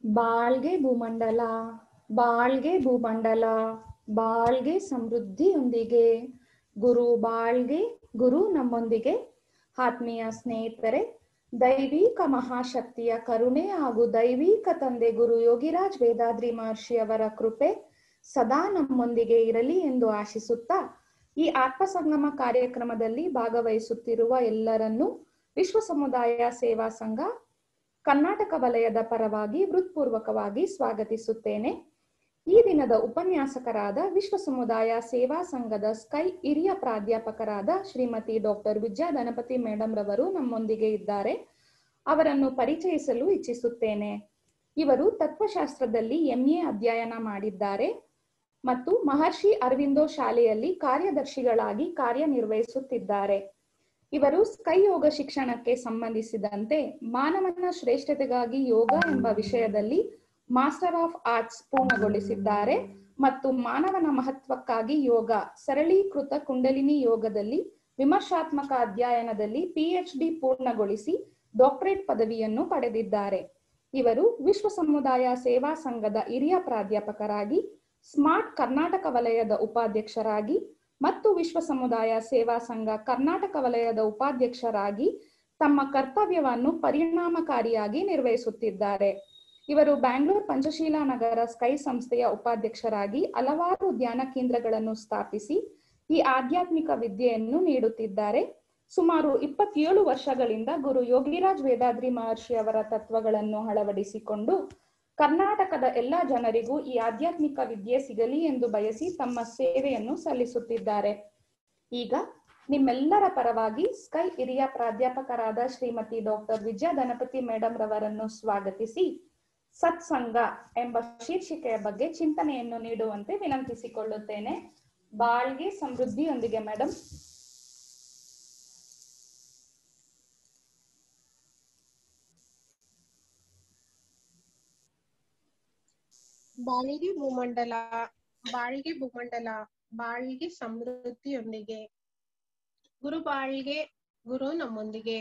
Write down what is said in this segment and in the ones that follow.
ಬಾಳ್ಗೆ ಭೂಮಂಡಲ ಬಾಳ್ಗೆ ಭೂಮಂಡಲ ಬಾಳ್ಗೆ ಸಮೃದ್ಧಿಯೊಂದಿಗೆ ಗುರು ಬಾಳ್ಗೆ ಗುರು ನಮ್ಮೊಂದಿಗೆ ಆತ್ಮೀಯ ಸ್ನೇಹಿತರೆ ದೈವಿಕ ಮಹಾಶಕ್ತಿಯ ಕರುಣೆ ಹಾಗೂ ದೈವಿಕ ತಂದೆ ಗುರು ಯೋಗಿರಾಜ್ ವೇದಾದ್ರಿ ಮಹರ್ಷಿ ಅವರ ಕೃಪೆ ಸದಾ ನಮ್ಮೊಂದಿಗೆ ಇರಲಿ ಎಂದು ಆಶಿಸುತ್ತಾ ಈ ಆತ್ಮ ಸಂಗಮ ಕಾರ್ಯಕ್ರಮದಲ್ಲಿ ಭಾಗವಹಿಸುತ್ತಿರುವ ಎಲ್ಲರನ್ನೂ ವಿಶ್ವ ಸಮುದಾಯ ಸೇವಾ ಸಂಘ ಕರ್ನಾಟಕ ವಲಯದ ಪರವಾಗಿ ಹೃತ್ಪೂರ್ವಕವಾಗಿ ಸ್ವಾಗತಿಸುತ್ತೇನೆ ಈ ದಿನದ ಉಪನ್ಯಾಸಕರಾದ ವಿಶ್ವ ಸಮುದಾಯ ಸೇವಾ ಸಂಘದ ಸ್ಕೈ ಹಿರಿಯ ಪ್ರಾಧ್ಯಾಪಕರಾದ ಶ್ರೀಮತಿ ಡಾಕ್ಟರ್ ವಿದ್ಯಾ ಗಣಪತಿ ಮೇಡಮ್ ರವರು ನಮ್ಮೊಂದಿಗೆ ಇದ್ದಾರೆ ಅವರನ್ನು ಪರಿಚಯಿಸಲು ಇಚ್ಛಿಸುತ್ತೇನೆ ಇವರು ತತ್ವಶಾಸ್ತ್ರದಲ್ಲಿ ಎಂಎ ಅಧ್ಯಯನ ಮಾಡಿದ್ದಾರೆ ಮತ್ತು ಮಹರ್ಷಿ ಅರವಿಂದೋ ಶಾಲೆಯಲ್ಲಿ ಕಾರ್ಯದರ್ಶಿಗಳಾಗಿ ಕಾರ್ಯನಿರ್ವಹಿಸುತ್ತಿದ್ದಾರೆ ಇವರು ಸ್ಕೈ ಯೋಗ ಶಿಕ್ಷಣಕ್ಕೆ ಸಂಬಂಧಿಸಿದಂತೆ ಮಾನವನ ಶ್ರೇಷ್ಠತೆಗಾಗಿ ಯೋಗ ಎಂಬ ವಿಷಯದಲ್ಲಿ ಮಾಸ್ಟರ್ ಆಫ್ ಆರ್ಟ್ಸ್ ಪೂರ್ಣಗೊಳಿಸಿದ್ದಾರೆ ಮತ್ತು ಮಾನವನ ಮಹತ್ವಕ್ಕಾಗಿ ಯೋಗ ಸರಳೀಕೃತ ಕುಂಡಲಿನಿ ಯೋಗದಲ್ಲಿ ವಿಮರ್ಶಾತ್ಮಕ ಅಧ್ಯಯನದಲ್ಲಿ ಪಿಎಚ್ ಡಿ ಪೂರ್ಣಗೊಳಿಸಿ ಡಾಕ್ಟರೇಟ್ ಪದವಿಯನ್ನು ಪಡೆದಿದ್ದಾರೆ ಇವರು ವಿಶ್ವ ಸಮುದಾಯ ಸೇವಾ ಸಂಘದ ಹಿರಿಯ ಪ್ರಾಧ್ಯಾಪಕರಾಗಿ ಸ್ಮಾರ್ಟ್ ಕರ್ನಾಟಕ ವಲಯದ ಉಪಾಧ್ಯಕ್ಷರಾಗಿ ಮತ್ತು ವಿಶ್ವ ಸಮುದಾಯ ಸೇವಾ ಸಂಘ ಕರ್ನಾಟಕ ವಲಯದ ಉಪಾಧ್ಯಕ್ಷರಾಗಿ ತಮ್ಮ ಕರ್ತವ್ಯವನ್ನು ಪರಿಣಾಮಕಾರಿಯಾಗಿ ನಿರ್ವಹಿಸುತ್ತಿದ್ದಾರೆ ಇವರು ಬ್ಯಾಂಗ್ಳೂರ್ ಪಂಚಶೀಲ ನಗರ ಸ್ಕೈ ಸಂಸ್ಥೆಯ ಉಪಾಧ್ಯಕ್ಷರಾಗಿ ಹಲವಾರು ಧ್ಯಾನ ಕೇಂದ್ರಗಳನ್ನು ಸ್ಥಾಪಿಸಿ ಈ ಆಧ್ಯಾತ್ಮಿಕ ವಿದ್ಯೆಯನ್ನು ನೀಡುತ್ತಿದ್ದಾರೆ ಸುಮಾರು ಇಪ್ಪತ್ತೇಳು ವರ್ಷಗಳಿಂದ ಗುರು ಯೋಗಿರಾಜ್ ವೇದಾದ್ರಿ ಮಹರ್ಷಿ ಅವರ ತತ್ವಗಳನ್ನು ಅಳವಡಿಸಿಕೊಂಡು ಕರ್ನಾಟಕದ ಎಲ್ಲ ಜನರಿಗೂ ಈ ಆಧ್ಯಾತ್ಮಿಕ ವಿದ್ಯೆ ಸಿಗಲಿ ಎಂದು ಬಯಸಿ ತಮ್ಮ ಸೇವೆಯನ್ನು ಸಲ್ಲಿಸುತ್ತಿದ್ದಾರೆ ಈಗ ನಿಮ್ಮೆಲ್ಲರ ಪರವಾಗಿ ಸ್ಕೈ ಹಿರಿಯ ಪ್ರಾಧ್ಯಾಪಕರಾದ ಶ್ರೀಮತಿ ಡಾಕ್ಟರ್ ವಿಜಯ ಗಣಪತಿ ಮೇಡಮ್ ರವರನ್ನು ಸ್ವಾಗತಿಸಿ ಸತ್ಸಂಗ ಎಂಬ ಶೀರ್ಷಿಕೆಯ ಬಗ್ಗೆ ಚಿಂತನೆಯನ್ನು ನೀಡುವಂತೆ ವಿನಂತಿಸಿಕೊಳ್ಳುತ್ತೇನೆ ಬಾಳ್ಗೆ ಸಮೃದ್ಧಿಯೊಂದಿಗೆ ಮೇಡಮ್ ಬಾಳಿಗೆ ಭೂಮಂಡಲ ಬಾಳ್ಗೆ ಭೂಮಂಡಲ ಬಾಳ್ಗೆ ಸಮೃದ್ಧಿಯೊಂದಿಗೆ ಗುರು ಬಾಳ್ಗೆ ಗುರು ನಮ್ಮೊಂದಿಗೆ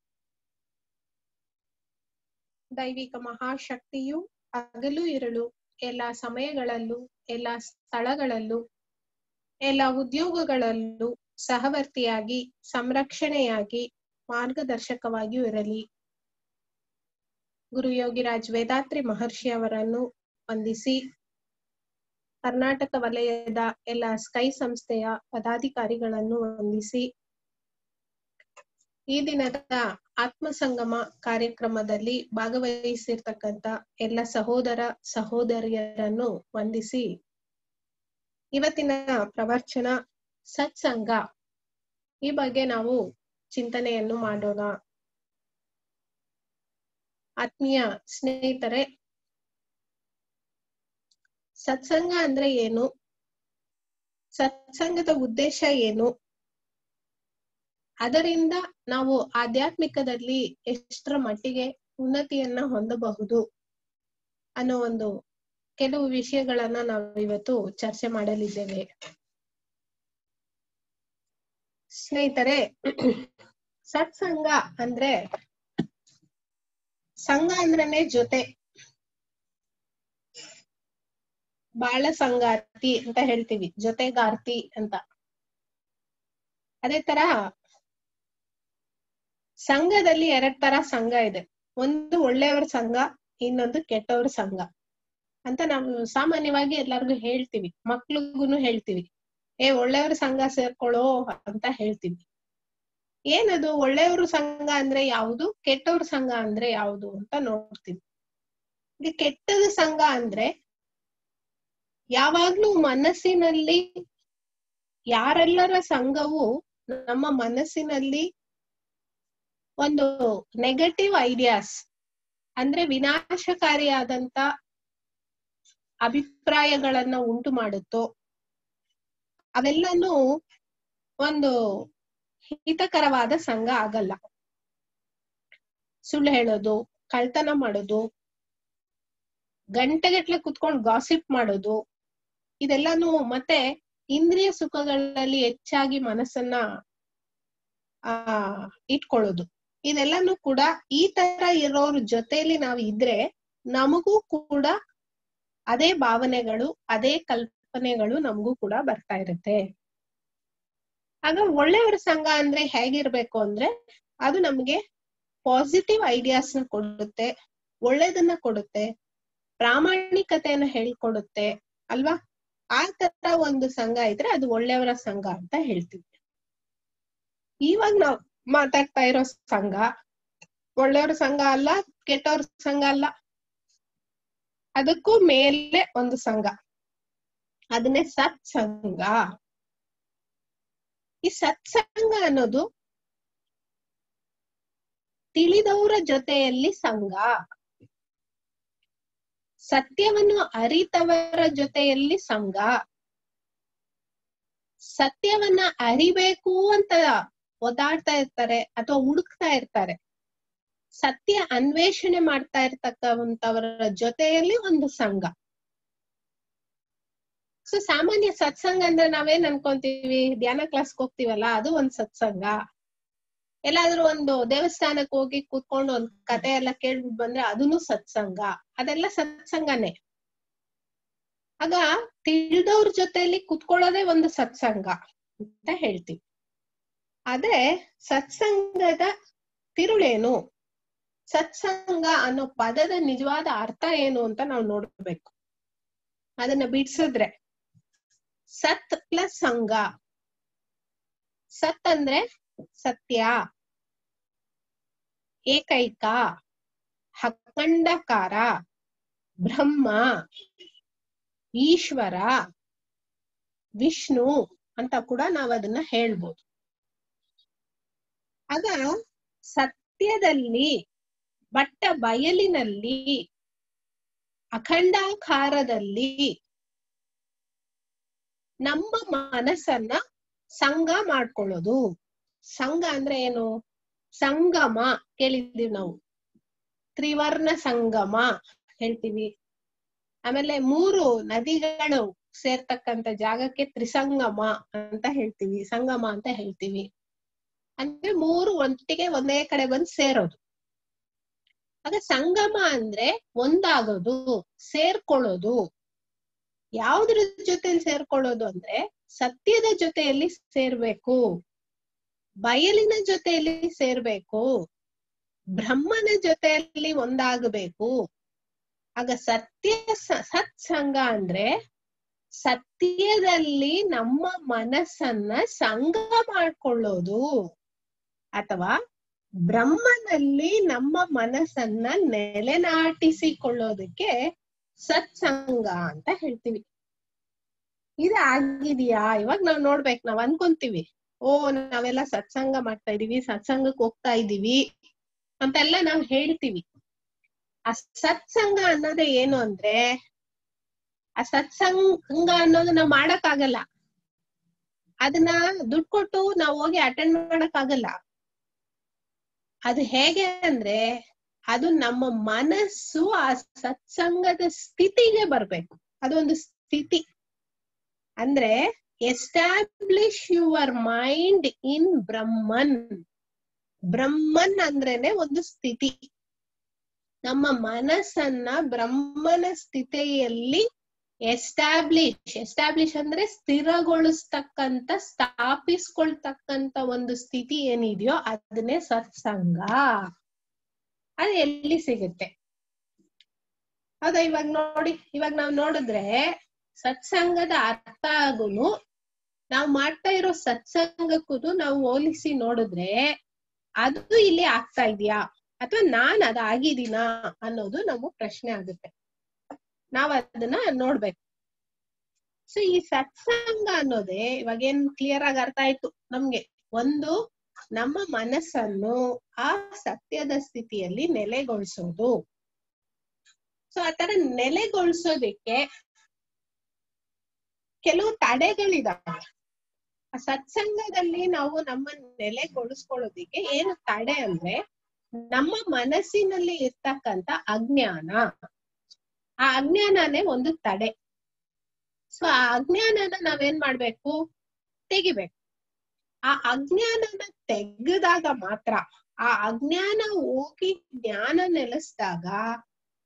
ದೈವಿಕ ಮಹಾಶಕ್ತಿಯು ಹಗಲು ಇರಲು ಎಲ್ಲ ಸಮಯಗಳಲ್ಲೂ ಎಲ್ಲ ಸ್ಥಳಗಳಲ್ಲೂ ಎಲ್ಲ ಉದ್ಯೋಗಗಳಲ್ಲೂ ಸಹವರ್ತಿಯಾಗಿ ಸಂರಕ್ಷಣೆಯಾಗಿ ಮಾರ್ಗದರ್ಶಕವಾಗಿಯೂ ಇರಲಿ ಗುರು ಯೋಗಿರಾಜ್ ವೇದಾತ್ರಿ ಮಹರ್ಷಿ ಅವರನ್ನು ವಂದಿಸಿ ಕರ್ನಾಟಕ ವಲಯದ ಎಲ್ಲ ಸ್ಕೈ ಸಂಸ್ಥೆಯ ಪದಾಧಿಕಾರಿಗಳನ್ನು ವಂದಿಸಿ ಈ ದಿನದ ಆತ್ಮ ಸಂಗಮ ಕಾರ್ಯಕ್ರಮದಲ್ಲಿ ಭಾಗವಹಿಸಿರ್ತಕ್ಕಂಥ ಎಲ್ಲ ಸಹೋದರ ಸಹೋದರಿಯರನ್ನು ವಂದಿಸಿ ಇವತ್ತಿನ ಪ್ರವಚನ ಸತ್ಸಂಗ ಈ ಬಗ್ಗೆ ನಾವು ಚಿಂತನೆಯನ್ನು ಮಾಡೋಣ ಆತ್ಮೀಯ ಸ್ನೇಹಿತರೆ ಸತ್ಸಂಗ ಅಂದ್ರೆ ಏನು ಸತ್ಸಂಗದ ಉದ್ದೇಶ ಏನು ಅದರಿಂದ ನಾವು ಆಧ್ಯಾತ್ಮಿಕದಲ್ಲಿ ಎಷ್ಟರ ಮಟ್ಟಿಗೆ ಉನ್ನತಿಯನ್ನ ಹೊಂದಬಹುದು ಅನ್ನೋ ಒಂದು ಕೆಲವು ವಿಷಯಗಳನ್ನ ನಾವು ಇವತ್ತು ಚರ್ಚೆ ಮಾಡಲಿದ್ದೇವೆ ಸ್ನೇಹಿತರೆ ಸತ್ಸಂಗ ಅಂದ್ರೆ ಸಂಘ ಅಂದ್ರೇನೆ ಜೊತೆ ಬಾಳ ಸಂಗಾತಿ ಅಂತ ಹೇಳ್ತೀವಿ ಜೊತೆಗಾರ್ತಿ ಅಂತ ಅದೇ ತರ ಸಂಘದಲ್ಲಿ ಎರಡ್ ತರ ಸಂಘ ಇದೆ ಒಂದು ಒಳ್ಳೆಯವರ ಸಂಘ ಇನ್ನೊಂದು ಕೆಟ್ಟವರ ಸಂಘ ಅಂತ ನಾವು ಸಾಮಾನ್ಯವಾಗಿ ಎಲ್ಲರಿಗೂ ಹೇಳ್ತೀವಿ ಮಕ್ಳಿಗೂನು ಹೇಳ್ತೀವಿ ಏ ಒಳ್ಳೆಯವ್ರ ಸಂಘ ಸೇರ್ಕೊಳ್ಳೋ ಅಂತ ಹೇಳ್ತೀವಿ ಏನದು ಒಳ್ಳೆಯವ್ರ ಸಂಘ ಅಂದ್ರೆ ಯಾವುದು ಕೆಟ್ಟವ್ರ ಸಂಘ ಅಂದ್ರೆ ಯಾವುದು ಅಂತ ನೋಡ್ತೀವಿ ಈಗ ಕೆಟ್ಟದ ಸಂಘ ಅಂದ್ರೆ ಯಾವಾಗ್ಲೂ ಮನಸ್ಸಿನಲ್ಲಿ ಯಾರೆಲ್ಲರ ಸಂಘವು ನಮ್ಮ ಮನಸ್ಸಿನಲ್ಲಿ ಒಂದು ನೆಗೆಟಿವ್ ಐಡಿಯಾಸ್ ಅಂದ್ರೆ ವಿನಾಶಕಾರಿಯಾದಂತ ಅಭಿಪ್ರಾಯಗಳನ್ನ ಉಂಟು ಮಾಡುತ್ತೋ ಅವೆಲ್ಲನೂ ಒಂದು ಹಿತಕರವಾದ ಸಂಘ ಆಗಲ್ಲ ಸುಳ್ಳು ಹೇಳೋದು ಕಳ್ತನ ಮಾಡೋದು ಗಂಟೆಗಟ್ಲೆ ಕುತ್ಕೊಂಡು ಗಾಸಿಪ್ ಮಾಡೋದು ಇದೆಲ್ಲಾನು ಮತ್ತೆ ಇಂದ್ರಿಯ ಸುಖಗಳಲ್ಲಿ ಹೆಚ್ಚಾಗಿ ಮನಸ್ಸನ್ನ ಆ ಇಟ್ಕೊಳ್ಳೋದು ಇದೆಲ್ಲಾನು ಕೂಡ ಈ ತರ ಇರೋರ್ ಜೊತೆಲಿ ನಾವ್ ಇದ್ರೆ ನಮಗೂ ಕೂಡ ಅದೇ ಭಾವನೆಗಳು ಅದೇ ಕಲ್ಪನೆಗಳು ನಮಗೂ ಕೂಡ ಬರ್ತಾ ಇರುತ್ತೆ ಆಗ ಒಳ್ಳೆಯವರ ಸಂಘ ಅಂದ್ರೆ ಹೇಗಿರ್ಬೇಕು ಅಂದ್ರೆ ಅದು ನಮ್ಗೆ ಪಾಸಿಟಿವ್ ಐಡಿಯಾಸ್ ನ ಕೊಡುತ್ತೆ ಒಳ್ಳೇದನ್ನ ಕೊಡುತ್ತೆ ಪ್ರಾಮಾಣಿಕತೆಯನ್ನ ಹೇಳ್ಕೊಡುತ್ತೆ ಅಲ್ವಾ ಆ ತರ ಒಂದು ಸಂಘ ಇದ್ರೆ ಅದು ಒಳ್ಳೆಯವರ ಸಂಘ ಅಂತ ಹೇಳ್ತೀವಿ ಇವಾಗ ನಾವ್ ಮಾತಾಡ್ತಾ ಇರೋ ಸಂಘ ಒಳ್ಳೆಯವರ ಸಂಘ ಅಲ್ಲ ಕೆಟ್ಟವ್ರ ಸಂಘ ಅಲ್ಲ ಅದಕ್ಕೂ ಮೇಲೆ ಒಂದು ಸಂಘ ಅದನ್ನೇ ಸತ್ಸಂಗ ಈ ಸತ್ಸಂಗ ಅನ್ನೋದು ತಿಳಿದವರ ಜೊತೆಯಲ್ಲಿ ಸಂಘ ಸತ್ಯವನ್ನು ಅರಿತವರ ಜೊತೆಯಲ್ಲಿ ಸಂಘ ಸತ್ಯವನ್ನ ಅರಿಬೇಕು ಅಂತ ಒದಾಡ್ತಾ ಇರ್ತಾರೆ ಅಥವಾ ಹುಡುಕ್ತಾ ಇರ್ತಾರೆ ಸತ್ಯ ಅನ್ವೇಷಣೆ ಮಾಡ್ತಾ ಇರ್ತಕ್ಕಂಥವರ ಜೊತೆಯಲ್ಲಿ ಒಂದು ಸಂಘ ಸೊ ಸಾಮಾನ್ಯ ಸತ್ಸಂಗ ಅಂದ್ರೆ ನಾವೇನ್ ಅನ್ಕೊಂತೀವಿ ಧ್ಯಾನ ಕ್ಲಾಸ್ಗೆ ಹೋಗ್ತೀವಲ್ಲ ಅದು ಒಂದ್ ಸತ್ಸಂಗ ಎಲ್ಲಾದ್ರೂ ಒಂದು ದೇವಸ್ಥಾನಕ್ಕೆ ಹೋಗಿ ಕೂತ್ಕೊಂಡು ಒಂದ್ ಕತೆ ಎಲ್ಲ ಕೇಳ್ಬಿಟ್ಟು ಬಂದ್ರೆ ಅದನ್ನು ಸತ್ಸಂಗ ಅದೆಲ್ಲ ಸತ್ಸಂಗನೇ ಆಗ ತಿಳಿದವ್ರ ಜೊತೆಲಿ ಕುತ್ಕೊಳ್ಳೋದೇ ಒಂದು ಸತ್ಸಂಗ ಅಂತ ಹೇಳ್ತೀವಿ ಆದ್ರೆ ಸತ್ಸಂಗದ ತಿರುಳೇನು ಸತ್ಸಂಗ ಅನ್ನೋ ಪದದ ನಿಜವಾದ ಅರ್ಥ ಏನು ಅಂತ ನಾವು ನೋಡ್ಬೇಕು ಅದನ್ನ ಬಿಡ್ಸಿದ್ರೆ ಸತ್ ಪ್ಲಸ್ ಸಂಘ ಸತ್ ಅಂದ್ರೆ ಸತ್ಯ ಏಕೈಕ ಅಖಂಡಕಾರ ಬ್ರಹ್ಮ ಈಶ್ವರ ವಿಷ್ಣು ಅಂತ ಕೂಡ ನಾವ್ ಅದನ್ನ ಹೇಳ್ಬೋದು ಆಗ ಸತ್ಯದಲ್ಲಿ ಬಟ್ಟ ಬಯಲಿನಲ್ಲಿ ಅಖಂಡಾಕಾರದಲ್ಲಿ ನಮ್ಮ ಮನಸ್ಸನ್ನ ಸಂಘ ಮಾಡ್ಕೊಳ್ಳೋದು ಸಂಘ ಅಂದ್ರೆ ಏನು ಸಂಗಮ ಕೇಳಿದೀವಿ ನಾವು ತ್ರಿವರ್ಣ ಸಂಗಮ ಹೇಳ್ತೀವಿ ಆಮೇಲೆ ಮೂರು ನದಿಗಳು ಸೇರ್ತಕ್ಕಂತ ಜಾಗಕ್ಕೆ ತ್ರಿಸಂಗಮ ಅಂತ ಹೇಳ್ತೀವಿ ಸಂಗಮ ಅಂತ ಹೇಳ್ತೀವಿ ಅಂದ್ರೆ ಮೂರು ಒಟ್ಟಿಗೆ ಒಂದೇ ಕಡೆ ಬಂದು ಸೇರೋದು ಆಗ ಸಂಗಮ ಅಂದ್ರೆ ಒಂದಾಗೋದು ಸೇರ್ಕೊಳ್ಳೋದು ಯಾವ್ದ್ರ ಜೊತೆಲಿ ಸೇರ್ಕೊಳ್ಳೋದು ಅಂದ್ರೆ ಸತ್ಯದ ಜೊತೆಯಲ್ಲಿ ಸೇರ್ಬೇಕು ಬಯಲಿನ ಜೊತೆಯಲ್ಲಿ ಸೇರ್ಬೇಕು ಬ್ರಹ್ಮನ ಜೊತೆಯಲ್ಲಿ ಒಂದಾಗಬೇಕು ಆಗ ಸತ್ಯ ಸತ್ಸಂಗ ಅಂದ್ರೆ ಸತ್ಯದಲ್ಲಿ ನಮ್ಮ ಮನಸ್ಸನ್ನ ಸಂಘ ಮಾಡ್ಕೊಳ್ಳೋದು ಅಥವಾ ಬ್ರಹ್ಮನಲ್ಲಿ ನಮ್ಮ ಮನಸ್ಸನ್ನ ನೆಲೆನಾಟಿಸಿಕೊಳ್ಳೋದಕ್ಕೆ ಸತ್ಸಂಗ ಅಂತ ಹೇಳ್ತೀವಿ ಇದು ಆಗಿದೆಯಾ ಇವಾಗ ನಾವ್ ನೋಡ್ಬೇಕು ನಾವ್ ಅನ್ಕೊಂತೀವಿ ಓ ನಾವೆಲ್ಲ ಸತ್ಸಂಗ ಮಾಡ್ತಾ ಇದೀವಿ ಸತ್ಸಂಗಕ್ಕೆ ಹೋಗ್ತಾ ಇದೀವಿ ಅಂತೆಲ್ಲ ನಾವ್ ಹೇಳ್ತೀವಿ ಆ ಸತ್ಸಂಗ ಅನ್ನೋದೇ ಏನು ಅಂದ್ರೆ ಆ ಸತ್ಸಂಗ ಅನ್ನೋದು ನಾವ್ ಮಾಡಕ್ ಆಗಲ್ಲ ಅದನ್ನ ದುಡ್ಡು ಕೊಟ್ಟು ನಾವ್ ಹೋಗಿ ಅಟೆಂಡ್ ಮಾಡಕ್ ಆಗಲ್ಲ ಅದು ಹೇಗೆ ಅಂದ್ರೆ ಅದು ನಮ್ಮ ಮನಸ್ಸು ಆ ಸತ್ಸಂಗದ ಸ್ಥಿತಿಗೆ ಬರ್ಬೇಕು ಅದೊಂದು ಸ್ಥಿತಿ ಅಂದ್ರೆ ಎಸ್ಟಾಬ್ಲಿಷ್ ಯುವರ್ ಮೈಂಡ್ ಇನ್ ಬ್ರಹ್ಮನ್ ಬ್ರಹ್ಮನ್ ಅಂದ್ರೇನೆ ಒಂದು ಸ್ಥಿತಿ ನಮ್ಮ ಮನಸ್ಸನ್ನ ಬ್ರಹ್ಮನ ಸ್ಥಿತಿಯಲ್ಲಿ ಎಸ್ಟಾಬ್ಲಿಷ್ ಎಸ್ಟಾಬ್ಲಿಷ್ ಅಂದ್ರೆ ಸ್ಥಿರಗೊಳಿಸ್ತಕ್ಕಂತ ಸ್ಥಾಪಿಸ್ಕೊಳ್ತಕ್ಕಂತ ಒಂದು ಸ್ಥಿತಿ ಏನಿದೆಯೋ ಅದನ್ನೇ ಸತ್ಸಂಗ ಅದು ಎಲ್ಲಿ ಸಿಗುತ್ತೆ ಹೌದಾ ಇವಾಗ ನೋಡಿ ಇವಾಗ ನಾವ್ ನೋಡಿದ್ರೆ ಸತ್ಸಂಗದ ಅರ್ಥ ಆಗುನು ನಾವ್ ಮಾಡ್ತಾ ಇರೋ ಸತ್ಸಂಗಕ್ಕೂ ನಾವು ಹೋಲಿಸಿ ನೋಡಿದ್ರೆ ಅದು ಇಲ್ಲಿ ಆಗ್ತಾ ಇದೆಯಾ ಅಥವಾ ನಾನ್ ಅದ ಆಗಿದ್ದೀನ ಅನ್ನೋದು ನಮಗ್ ಪ್ರಶ್ನೆ ಆಗುತ್ತೆ ನಾವ್ ಅದನ್ನ ನೋಡ್ಬೇಕು ಸೊ ಈ ಸತ್ಸಂಗ ಅನ್ನೋದೇ ಇವಾಗ ಏನ್ ಕ್ಲಿಯರ್ ಆಗಿ ಅರ್ಥ ಆಯ್ತು ನಮ್ಗೆ ಒಂದು ನಮ್ಮ ಮನಸ್ಸನ್ನು ಆ ಸತ್ಯದ ಸ್ಥಿತಿಯಲ್ಲಿ ನೆಲೆಗೊಳಿಸೋದು ಸೊ ಆತರ ನೆಲೆಗೊಳಿಸೋದಿಕ್ಕೆ ಕೆಲವು ತಡೆಗಳಿದಾವೆ ಆ ಸತ್ಸಂಗದಲ್ಲಿ ನಾವು ನಮ್ಮ ನೆಲೆಗೊಳಿಸ್ಕೊಳ್ಳೋದಿಕ್ಕೆ ಏನು ತಡೆ ಅಂದ್ರೆ ನಮ್ಮ ಮನಸ್ಸಿನಲ್ಲಿ ಇರ್ತಕ್ಕಂತ ಅಜ್ಞಾನ ಆ ಅಜ್ಞಾನನೇ ಒಂದು ತಡೆ ಸೊ ಆ ಅಜ್ಞಾನನ ನಾವೇನ್ ಮಾಡ್ಬೇಕು ತೆಗಿಬೇಕು ಆ ಅಜ್ಞಾನನ ತೆಗೆದಾಗ ಮಾತ್ರ ಆ ಅಜ್ಞಾನ ಹೋಗಿ ಜ್ಞಾನ ನೆಲೆಸಿದಾಗ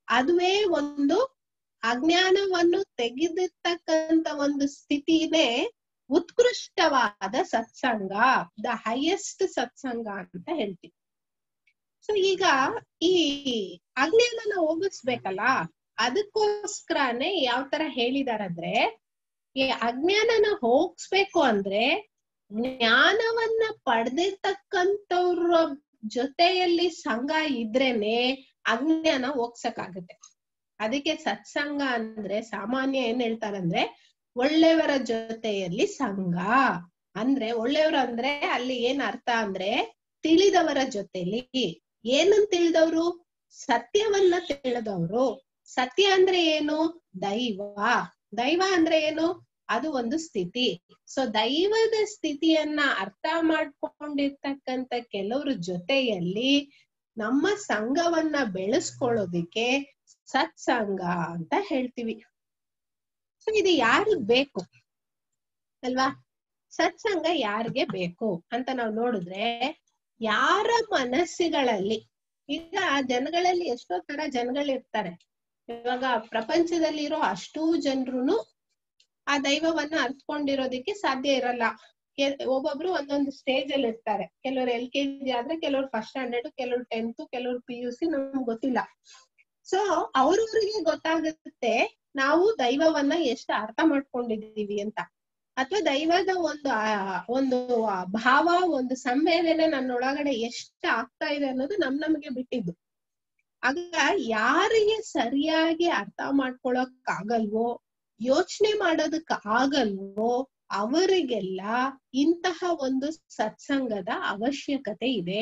ಅದುವೇ ಒಂದು ಅಜ್ಞಾನವನ್ನು ತೆಗೆದಿರ್ತಕ್ಕಂತ ಒಂದು ಸ್ಥಿತಿನೇ ಉತ್ಕೃಷ್ಟವಾದ ಸತ್ಸಂಗ ದ ಹೈಯೆಸ್ಟ್ ಸತ್ಸಂಗ ಅಂತ ಹೇಳ್ತೀವಿ ಸೊ ಈಗ ಈ ಅಜ್ಞಾನನ ಹೋಗಿಸ್ಬೇಕಲ್ಲ ಅದಕ್ಕೋಸ್ಕರನೇ ಯಾವ ತರ ಹೇಳಿದಾರಂದ್ರೆ ಈ ಅಜ್ಞಾನನ ಹೋಗಿಸ್ಬೇಕು ಅಂದ್ರೆ ಜ್ಞಾನವನ್ನ ಪಡೆದಿರ್ತಕ್ಕಂಥವ್ರ ಜೊತೆಯಲ್ಲಿ ಸಂಘ ಇದ್ರೇನೆ ಅಜ್ಞಾನ ಹೋಗ್ಸಕ್ಕಾಗತ್ತೆ ಅದಕ್ಕೆ ಸತ್ಸಂಗ ಅಂದ್ರೆ ಸಾಮಾನ್ಯ ಏನ್ ಹೇಳ್ತಾರಂದ್ರೆ ಒಳ್ಳೆಯವರ ಜೊತೆಯಲ್ಲಿ ಸಂಘ ಅಂದ್ರೆ ಒಳ್ಳೆಯವರು ಅಂದ್ರೆ ಅಲ್ಲಿ ಏನ್ ಅರ್ಥ ಅಂದ್ರೆ ತಿಳಿದವರ ಜೊತೆಲಿ ಏನಂತ ತಿಳಿದವರು ಸತ್ಯವನ್ನ ತಿಳಿದವರು ಸತ್ಯ ಅಂದ್ರೆ ಏನು ದೈವ ದೈವ ಅಂದ್ರೆ ಏನು ಅದು ಒಂದು ಸ್ಥಿತಿ ಸೊ ದೈವದ ಸ್ಥಿತಿಯನ್ನ ಅರ್ಥ ಮಾಡ್ಕೊಂಡಿರ್ತಕ್ಕಂತ ಕೆಲವ್ರ ಜೊತೆಯಲ್ಲಿ ನಮ್ಮ ಸಂಘವನ್ನ ಬೆಳೆಸ್ಕೊಳ್ಳೋದಿಕ್ಕೆ ಸತ್ಸಂಗ ಅಂತ ಹೇಳ್ತೀವಿ ಸೊ ಇದು ಯಾರಿಗ್ ಬೇಕು ಅಲ್ವಾ ಸತ್ಸಂಗ ಯಾರಿಗೆ ಬೇಕು ಅಂತ ನಾವು ನೋಡಿದ್ರೆ ಯಾರ ಮನಸ್ಸುಗಳಲ್ಲಿ ಈಗ ಜನಗಳಲ್ಲಿ ಎಷ್ಟೋ ತರ ಜನಗಳಿರ್ತಾರೆ ಇವಾಗ ಪ್ರಪಂಚದಲ್ಲಿರೋ ಅಷ್ಟೂ ಜನರುನು ಆ ದೈವವನ್ನ ಅರ್ತ್ಕೊಂಡಿರೋದಿಕ್ಕೆ ಸಾಧ್ಯ ಇರಲ್ಲ ಕೆ- ಒಬ್ಬೊಬ್ರು ಒಂದೊಂದು ಸ್ಟೇಜ್ ಅಲ್ಲಿ ಇರ್ತಾರೆ ಕೆಲವರು ಎಲ್ ಕೆ ಜಿ ಆದ್ರೆ ಕೆಲವರು ಫಸ್ಟ್ ಸ್ಟ್ಯಾಂಡರ್ಡ್ ಕೆಲವರು ಟೆಂತ್ ಕೆಲವರು ಪಿ ಯು ಸಿ ನಮ್ಗೆ ಗೊತ್ತಿಲ್ಲ ಸೊ ಅವ್ರವ್ರಿಗೆ ಗೊತ್ತಾಗುತ್ತೆ ನಾವು ದೈವವನ್ನ ಎಷ್ಟು ಅರ್ಥ ಮಾಡ್ಕೊಂಡಿದೀವಿ ಅಂತ ಅಥವಾ ದೈವದ ಒಂದು ಆ- ಒಂದು ಆ ಭಾವ ಒಂದು ಸಂವೇದನೆ ನನ್ನೊಳಗಡೆ ಎಷ್ಟು ಆಗ್ತಾ ಇದೆ ಅನ್ನೋದು ನಮ್ ನಮ್ಗೆ ಬಿಟ್ಟಿದ್ದು ಆಗ ಯಾರಿಗೆ ಸರಿಯಾಗಿ ಅರ್ಥ ಮಾಡ್ಕೊಳಕ್ ಆಗಲ್ವೋ ಯೋಚನೆ ಮಾಡೋದಕ್ ಆಗಲ್ವೋ ಅವರಿಗೆಲ್ಲ ಇಂತಹ ಒಂದು ಸತ್ಸಂಗದ ಅವಶ್ಯಕತೆ ಇದೆ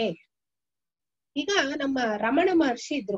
ಈಗ ನಮ್ಮ ರಮಣ ಮಹರ್ಷಿ ಇದ್ರು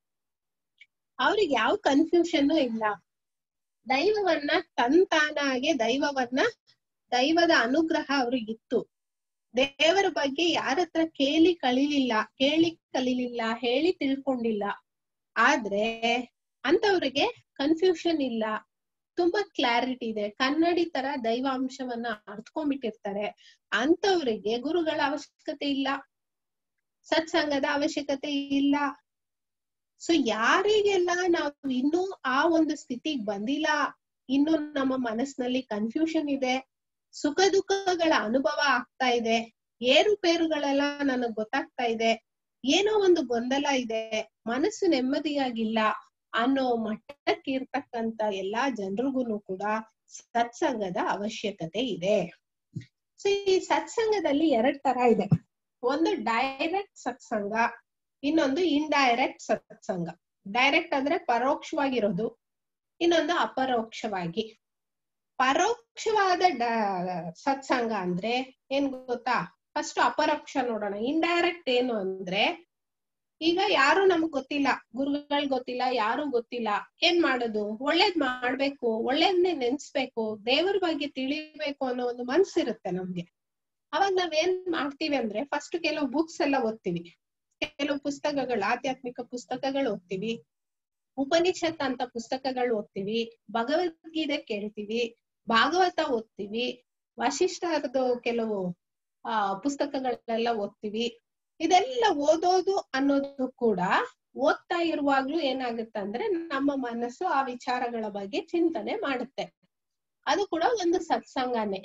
ಅವ್ರಿಗೆ ಯಾವ ಕನ್ಫ್ಯೂಷನ್ ಇಲ್ಲ ದೈವವನ್ನ ತಂತಾನಾಗೆ ದೈವವನ್ನ ದೈವದ ಅನುಗ್ರಹ ಅವ್ರಿಗಿತ್ತು ದೇವರ ಬಗ್ಗೆ ಯಾರ ಹತ್ರ ಕೇಳಿ ಕಳಿಲಿಲ್ಲ ಕೇಳಿ ಕಲಿಲಿಲ್ಲ ಹೇಳಿ ತಿಳ್ಕೊಂಡಿಲ್ಲ ಆದ್ರೆ ಅಂತವ್ರಿಗೆ ಕನ್ಫ್ಯೂಷನ್ ಇಲ್ಲ ತುಂಬಾ ಕ್ಲಾರಿಟಿ ಇದೆ ಕನ್ನಡಿ ತರ ದೈವಾಂಶವನ್ನ ಅರ್ಥಕೊಂಡ್ಬಿಟ್ಟಿರ್ತಾರೆ ಅಂತವ್ರಿಗೆ ಗುರುಗಳ ಅವಶ್ಯಕತೆ ಇಲ್ಲ ಸತ್ಸಂಗದ ಅವಶ್ಯಕತೆ ಇಲ್ಲ ಸೊ ಯಾರಿಗೆಲ್ಲ ನಾವು ಇನ್ನೂ ಆ ಒಂದು ಸ್ಥಿತಿಗೆ ಬಂದಿಲ್ಲ ಇನ್ನು ನಮ್ಮ ಮನಸ್ಸಿನಲ್ಲಿ ಕನ್ಫ್ಯೂಷನ್ ಇದೆ ಸುಖ ದುಃಖಗಳ ಅನುಭವ ಆಗ್ತಾ ಇದೆ ಏರುಪೇರುಗಳೆಲ್ಲ ನನಗ್ ಗೊತ್ತಾಗ್ತಾ ಇದೆ ಏನೋ ಒಂದು ಗೊಂದಲ ಇದೆ ಮನಸ್ಸು ನೆಮ್ಮದಿಯಾಗಿಲ್ಲ ಅನ್ನೋ ಮಟ್ಟಕ್ಕೆ ಇರ್ತಕ್ಕಂತ ಎಲ್ಲಾ ಜನರಿಗೂ ಕೂಡ ಸತ್ಸಂಗದ ಅವಶ್ಯಕತೆ ಇದೆ ಸೊ ಈ ಸತ್ಸಂಗದಲ್ಲಿ ಎರಡ್ ತರ ಇದೆ ಒಂದು ಡೈರೆಕ್ಟ್ ಸತ್ಸಂಗ ಇನ್ನೊಂದು ಇಂಡೈರೆಕ್ಟ್ ಸತ್ಸಂಗ ಡೈರೆಕ್ಟ್ ಅಂದ್ರೆ ಪರೋಕ್ಷವಾಗಿರೋದು ಇನ್ನೊಂದು ಅಪರೋಕ್ಷವಾಗಿ ಪರೋಕ್ಷವಾದ ಡ- ಸತ್ಸಂಗ ಅಂದ್ರೆ ಏನ್ ಗೊತ್ತಾ ಫಸ್ಟ್ ಅಪರೋಕ್ಷ ನೋಡೋಣ ಇಂಡೈರೆಕ್ಟ್ ಏನು ಅಂದ್ರೆ ಈಗ ಯಾರು ನಮಗ್ ಗೊತ್ತಿಲ್ಲ ಗುರುಗಳ್ ಗೊತ್ತಿಲ್ಲ ಯಾರು ಗೊತ್ತಿಲ್ಲ ಏನ್ ಮಾಡೋದು ಒಳ್ಳೇದ್ ಮಾಡ್ಬೇಕು ಒಳ್ಳೇದ್ನೇ ನೆನ್ಸ್ಬೇಕು ದೇವ್ರ ಬಗ್ಗೆ ತಿಳಿಬೇಕು ಅನ್ನೋ ಒಂದು ಮನ್ಸಿರುತ್ತೆ ನಮ್ಗೆ ಅವಾಗ ನಾವೇನ್ ಮಾಡ್ತೀವಿ ಅಂದ್ರೆ ಫಸ್ಟ್ ಕೆಲವು ಬುಕ್ಸ್ ಎಲ್ಲ ಓದ್ತೀವಿ ಕೆಲವು ಪುಸ್ತಕಗಳು ಆಧ್ಯಾತ್ಮಿಕ ಪುಸ್ತಕಗಳು ಓದ್ತೀವಿ ಉಪನಿಷತ್ ಅಂತ ಪುಸ್ತಕಗಳು ಓದ್ತೀವಿ ಭಗವದ್ಗೀತೆ ಕೇಳ್ತೀವಿ ಭಾಗವತ ಓದ್ತೀವಿ ವಶಿಷ್ಠರದು ಕೆಲವು ಆ ಪುಸ್ತಕಗಳೆಲ್ಲ ಓದ್ತೀವಿ ಇದೆಲ್ಲ ಓದೋದು ಅನ್ನೋದು ಕೂಡ ಓದ್ತಾ ಇರುವಾಗ್ಲೂ ಏನಾಗುತ್ತೆ ಅಂದ್ರೆ ನಮ್ಮ ಮನಸ್ಸು ಆ ವಿಚಾರಗಳ ಬಗ್ಗೆ ಚಿಂತನೆ ಮಾಡುತ್ತೆ ಅದು ಕೂಡ ಒಂದು ಸತ್ಸಂಗನೇ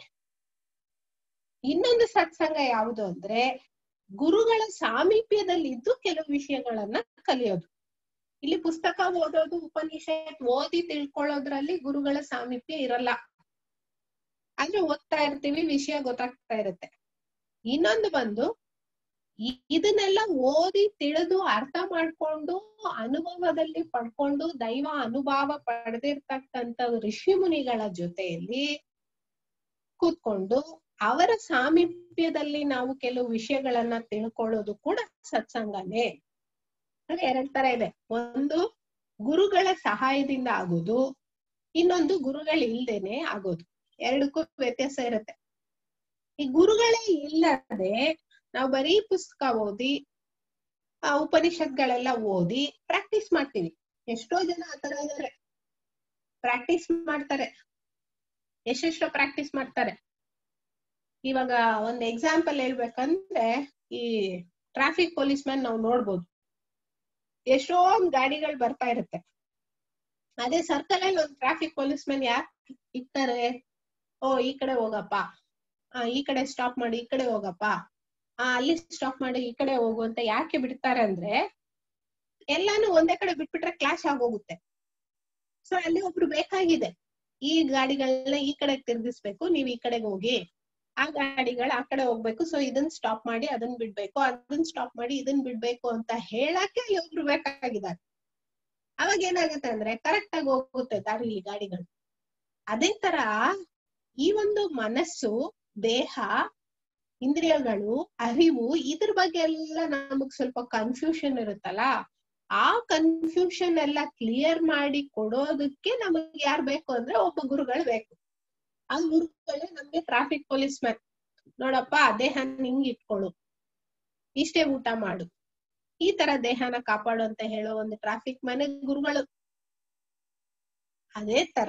ಇನ್ನೊಂದು ಸತ್ಸಂಗ ಯಾವುದು ಅಂದ್ರೆ ಗುರುಗಳ ಸಾಮೀಪ್ಯದಲ್ಲಿ ಇದ್ದು ಕೆಲವು ವಿಷಯಗಳನ್ನ ಕಲಿಯೋದು ಇಲ್ಲಿ ಪುಸ್ತಕ ಓದೋದು ಉಪನಿಷತ್ ಓದಿ ತಿಳ್ಕೊಳ್ಳೋದ್ರಲ್ಲಿ ಗುರುಗಳ ಸಾಮೀಪ್ಯ ಇರಲ್ಲ ಆದ್ರೆ ಓದ್ತಾ ಇರ್ತೀವಿ ವಿಷಯ ಗೊತ್ತಾಗ್ತಾ ಇರುತ್ತೆ ಇನ್ನೊಂದು ಬಂದು ಇ- ಇದನ್ನೆಲ್ಲ ಓದಿ ತಿಳಿದು ಅರ್ಥ ಮಾಡ್ಕೊಂಡು ಅನುಭವದಲ್ಲಿ ಪಡ್ಕೊಂಡು ದೈವ ಅನುಭವ ಪಡೆದಿರ್ತಕ್ಕಂತ ಋಷಿ ಮುನಿಗಳ ಜೊತೆಯಲ್ಲಿ ಕೂತ್ಕೊಂಡು ಅವರ ಸಾಮೀಪ್ಯದಲ್ಲಿ ನಾವು ಕೆಲವು ವಿಷಯಗಳನ್ನ ತಿಳ್ಕೊಳ್ಳೋದು ಕೂಡ ಸತ್ಸಂಗನೇ ಅಂದ್ರೆ ಎರಡ್ ತರ ಇದೆ ಒಂದು ಗುರುಗಳ ಸಹಾಯದಿಂದ ಆಗೋದು ಇನ್ನೊಂದು ಗುರುಗಳ ಇಲ್ದೇನೆ ಆಗೋದು ಎರಡಕ್ಕೂ ವ್ಯತ್ಯಾಸ ಇರುತ್ತೆ ಈ ಗುರುಗಳೇ ಇಲ್ಲದೆ ನಾವು ಬರೀ ಪುಸ್ತಕ ಓದಿ ಆ ಉಪನಿಷತ್ಗಳೆಲ್ಲ ಓದಿ ಪ್ರಾಕ್ಟೀಸ್ ಮಾಡ್ತೀವಿ ಎಷ್ಟೋ ಜನ ಆತರ ಇದಾರೆ ಪ್ರಾಕ್ಟೀಸ್ ಮಾಡ್ತಾರೆ ಎಷ್ಟೆಷ್ಟೋ ಪ್ರಾಕ್ಟೀಸ್ ಮಾಡ್ತಾರೆ ಇವಾಗ ಒಂದ್ ಎಕ್ಸಾಂಪಲ್ ಹೇಳ್ಬೇಕಂದ್ರೆ ಈ ಟ್ರಾಫಿಕ್ ಪೊಲೀಸ್ ಮ್ಯಾನ್ ನಾವು ನೋಡ್ಬೋದು ಎಷ್ಟೊಂದ್ ಗಾಡಿಗಳು ಬರ್ತಾ ಇರುತ್ತೆ ಅದೇ ಸರ್ಕಲ್ ಅಲ್ಲಿ ಒಂದು ಟ್ರಾಫಿಕ್ ಪೊಲೀಸ್ ಮ್ಯಾನ್ ಯಾಕೆ ಇರ್ತಾರೆ ಓ ಈ ಕಡೆ ಹೋಗಪ್ಪ ಆ ಈ ಕಡೆ ಸ್ಟಾಪ್ ಮಾಡಿ ಈ ಕಡೆ ಹೋಗಪ್ಪ ಆ ಅಲ್ಲಿ ಸ್ಟಾಪ್ ಮಾಡಿ ಈ ಕಡೆ ಹೋಗು ಅಂತ ಯಾಕೆ ಬಿಡ್ತಾರೆ ಅಂದ್ರೆ ಎಲ್ಲಾನು ಒಂದೇ ಕಡೆ ಬಿಟ್ಬಿಟ್ರೆ ಕ್ಲಾಶ್ ಆಗೋಗುತ್ತೆ ಸೊ ಅಲ್ಲಿ ಒಬ್ರು ಬೇಕಾಗಿದೆ ಈ ಗಾಡಿಗಳನ್ನ ಈ ಕಡೆ ತಿರ್ಗಿಸ್ಬೇಕು ನೀವ್ ಈ ಕಡೆಗೆ ಹೋಗಿ ಆ ಗಾಡಿಗಳು ಆ ಕಡೆ ಹೋಗ್ಬೇಕು ಸೊ ಇದನ್ನ ಸ್ಟಾಪ್ ಮಾಡಿ ಅದನ್ನ ಬಿಡ್ಬೇಕು ಅದನ್ನ ಸ್ಟಾಪ್ ಮಾಡಿ ಇದನ್ನ ಬಿಡ್ಬೇಕು ಅಂತ ಹೇಳಕ್ಕೆ ಅಲ್ಲಿ ಒಬ್ರು ಬೇಕಾಗಿದ್ದಾರೆ ಅವಾಗ ಏನಾಗುತ್ತೆ ಅಂದ್ರೆ ಕರೆಕ್ಟ್ ಆಗಿ ಹೋಗುತ್ತೆ ದಾರಿಲಿ ಗಾಡಿಗಳು ಅದೇ ತರ ಈ ಒಂದು ಮನಸ್ಸು ದೇಹ ಇಂದ್ರಿಯಗಳು ಅರಿವು ಇದ್ರ ಬಗ್ಗೆ ಎಲ್ಲ ನಮಗ್ ಸ್ವಲ್ಪ ಕನ್ಫ್ಯೂಷನ್ ಇರುತ್ತಲ್ಲ ಆ ಕನ್ಫ್ಯೂಷನ್ ಎಲ್ಲ ಕ್ಲಿಯರ್ ಮಾಡಿ ಕೊಡೋದಕ್ಕೆ ನಮಗ್ ಯಾರ್ ಬೇಕು ಅಂದ್ರೆ ಒಬ್ಬ ಗುರುಗಳು ಬೇಕು ಆ ಗುರುಗಳೇ ನಮ್ಗೆ ಟ್ರಾಫಿಕ್ ಪೊಲೀಸ್ ಮ್ಯಾನ್ ನೋಡಪ್ಪ ದೇಹ ಹಿಂಗ್ ಇಟ್ಕೊಳ್ಳು ಇಷ್ಟೇ ಊಟ ಮಾಡು ಈ ತರ ದೇಹನ ಕಾಪಾಡು ಅಂತ ಹೇಳೋ ಒಂದು ಟ್ರಾಫಿಕ್ ಮ್ಯಾನ್ ಗುರುಗಳು ಅದೇ ತರ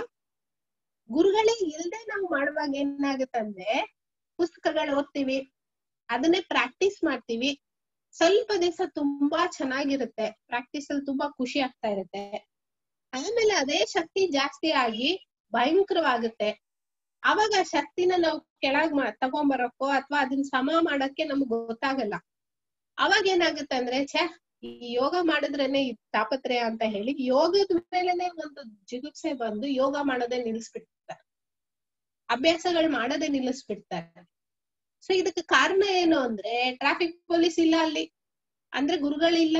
ಗುರುಗಳೇ ಇಲ್ದೆ ನಾವು ಮಾಡುವಾಗ ಏನಾಗುತ್ತಂದ್ರೆ ಪುಸ್ತಕಗಳು ಓದ್ತೀವಿ ಅದನ್ನೇ ಪ್ರಾಕ್ಟೀಸ್ ಮಾಡ್ತೀವಿ ಸ್ವಲ್ಪ ದಿವಸ ತುಂಬಾ ಚೆನ್ನಾಗಿರುತ್ತೆ ಪ್ರಾಕ್ಟೀಸ್ ಅಲ್ಲಿ ತುಂಬಾ ಖುಷಿ ಆಗ್ತಾ ಇರುತ್ತೆ ಆಮೇಲೆ ಅದೇ ಶಕ್ತಿ ಜಾಸ್ತಿ ಆಗಿ ಭಯಂಕರವಾಗುತ್ತೆ ಅವಾಗ ಆ ಶಕ್ತಿನ ನಾವು ಕೆಳಗ್ ಮಾ ತಗೊಂಬರಕ್ಕೋ ಅಥವಾ ಅದನ್ನ ಸಮ ಮಾಡಕ್ಕೆ ನಮ್ಗ್ ಗೊತ್ತಾಗಲ್ಲ ಅವಾಗ ಏನಾಗುತ್ತೆ ಅಂದ್ರೆ ಛೇ ಈ ಯೋಗ ಮಾಡಿದ್ರೇನೆ ಈ ತಾಪತ್ರಯ ಅಂತ ಹೇಳಿ ಯೋಗದ ಮೇಲೆನೆ ಒಂದು ಜಿಗುಪ್ಸೆ ಬಂದು ಯೋಗ ಮಾಡೋದೇ ನಿಲ್ಲಿಸ್ಬಿಡ್ತಾರೆ ಅಭ್ಯಾಸಗಳು ಮಾಡೋದೇ ನಿಲ್ಲಿಸ್ಬಿಡ್ತಾರೆ ಸೊ ಇದಕ್ಕೆ ಕಾರಣ ಏನು ಅಂದ್ರೆ ಟ್ರಾಫಿಕ್ ಪೊಲೀಸ್ ಇಲ್ಲ ಅಲ್ಲಿ ಅಂದ್ರೆ ಗುರುಗಳಿಲ್ಲ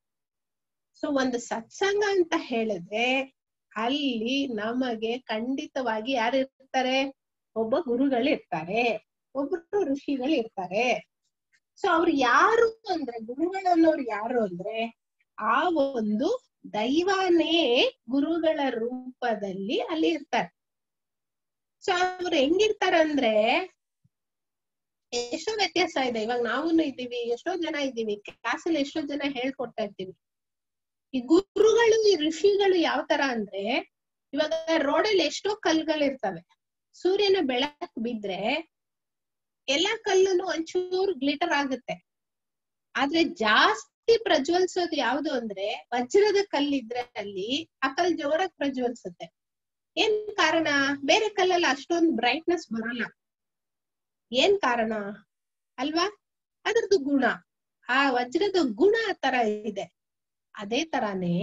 ಸೊ ಒಂದು ಸತ್ಸಂಗ ಅಂತ ಹೇಳಿದ್ರೆ ಅಲ್ಲಿ ನಮಗೆ ಖಂಡಿತವಾಗಿ ಯಾರು ಇರ್ತಾರೆ ಒಬ್ಬ ಗುರುಗಳು ಇರ್ತಾರೆ ಒಬ್ರು ಋಷಿಗಳು ಇರ್ತಾರೆ ಸೊ ಅವ್ರು ಯಾರು ಅಂದ್ರೆ ಗುರುಗಳನ್ನೋರು ಯಾರು ಅಂದ್ರೆ ಆ ಒಂದು ದೈವನೇ ಗುರುಗಳ ರೂಪದಲ್ಲಿ ಅಲ್ಲಿ ಇರ್ತಾರೆ ಸೊ ಅವ್ರು ಹೆಂಗಿರ್ತಾರಂದ್ರೆ ಎಷ್ಟೋ ವ್ಯತ್ಯಾಸ ಇದೆ ಇವಾಗ ನಾವು ಇದ್ದೀವಿ ಎಷ್ಟೋ ಜನ ಇದ್ದೀವಿ ಕ್ಲಾಸಲ್ಲಿ ಎಷ್ಟೋ ಜನ ಹೇಳ್ಕೊಡ್ತಾ ಇರ್ತೀವಿ ಈ ಗುರುಗಳು ಈ ಋಷಿಗಳು ಯಾವ ತರ ಅಂದ್ರೆ ಇವಾಗ ರೋಡಲ್ಲಿ ಎಷ್ಟೋ ಕಲ್ಗಳು ಇರ್ತವೆ ಸೂರ್ಯನ ಬೆಳಕ್ ಬಿದ್ರೆ ಎಲ್ಲಾ ಕಲ್ಲುನು ಒಂಚೂರು ಗ್ಲಿಟರ್ ಆಗುತ್ತೆ ಆದ್ರೆ ಜಾಸ್ತಿ ಪ್ರಜ್ವಲಿಸೋದು ಯಾವ್ದು ಅಂದ್ರೆ ವಜ್ರದ ಕಲ್ಲಿದ್ರೆ ಅಲ್ಲಿ ಆ ಕಲ್ ಜೋರಾಗಿ ಪ್ರಜ್ವಲಿಸುತ್ತೆ ಏನ್ ಕಾರಣ ಬೇರೆ ಕಲ್ಲಲ್ಲಿ ಅಷ್ಟೊಂದು ಬ್ರೈಟ್ನೆಸ್ ಬರಲ್ಲ ಏನ್ ಕಾರಣ ಅಲ್ವಾ ಅದ್ರದ್ದು ಗುಣ ಆ ವಜ್ರದ ಗುಣ ಆ ತರ ಇದೆ ಅದೇ ತರಾನೇ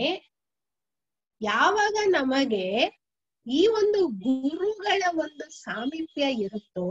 ಯಾವಾಗ ನಮಗೆ ಈ ಒಂದು ಗುರುಗಳ ಒಂದು ಸಾಮೀಪ್ಯ ಇರುತ್ತೋ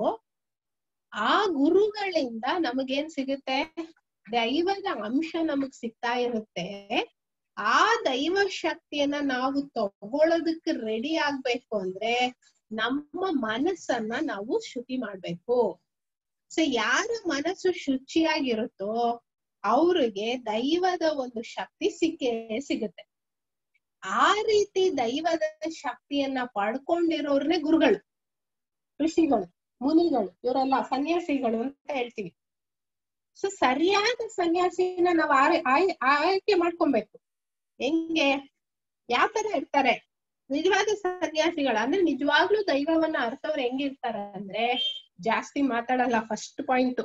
ಆ ಗುರುಗಳಿಂದ ನಮಗೇನ್ ಸಿಗುತ್ತೆ ದೈವದ ಅಂಶ ನಮಗ್ ಸಿಗ್ತಾ ಇರುತ್ತೆ ಆ ದೈವ ಶಕ್ತಿಯನ್ನ ನಾವು ತಗೊಳ್ಳೋದಕ್ಕೆ ರೆಡಿ ಆಗ್ಬೇಕು ಅಂದ್ರೆ ನಮ್ಮ ಮನಸ್ಸನ್ನ ನಾವು ಶುಚಿ ಮಾಡ್ಬೇಕು ಸೊ ಯಾರ ಮನಸ್ಸು ಶುಚಿಯಾಗಿರುತ್ತೋ ಅವ್ರಿಗೆ ದೈವದ ಒಂದು ಶಕ್ತಿ ಸಿಕ್ಕೇ ಸಿಗುತ್ತೆ ಆ ರೀತಿ ದೈವದ ಶಕ್ತಿಯನ್ನ ಪಡ್ಕೊಂಡಿರೋರ್ನೇ ಗುರುಗಳು ಋಷಿಗಳು ಮುನಿಗಳು ಇವರೆಲ್ಲ ಸನ್ಯಾಸಿಗಳು ಅಂತ ಹೇಳ್ತೀವಿ ಸೊ ಸರಿಯಾದ ಸನ್ಯಾಸಿನ ನಾವು ಆಯ್ ಆಯ್ಕೆ ಮಾಡ್ಕೊಬೇಕು ಹೆಂಗೆ ಯಾವ ತರ ಇರ್ತಾರೆ ನಿಜವಾದ ಸನ್ಯಾಸಿಗಳು ಅಂದ್ರೆ ನಿಜವಾಗ್ಲೂ ದೈವವನ್ನ ಅರ್ಥವ್ರು ಹೆಂಗಿರ್ತಾರ ಅಂದ್ರೆ ಜಾಸ್ತಿ ಮಾತಾಡಲ್ಲ ಫಸ್ಟ್ ಪಾಯಿಂಟ್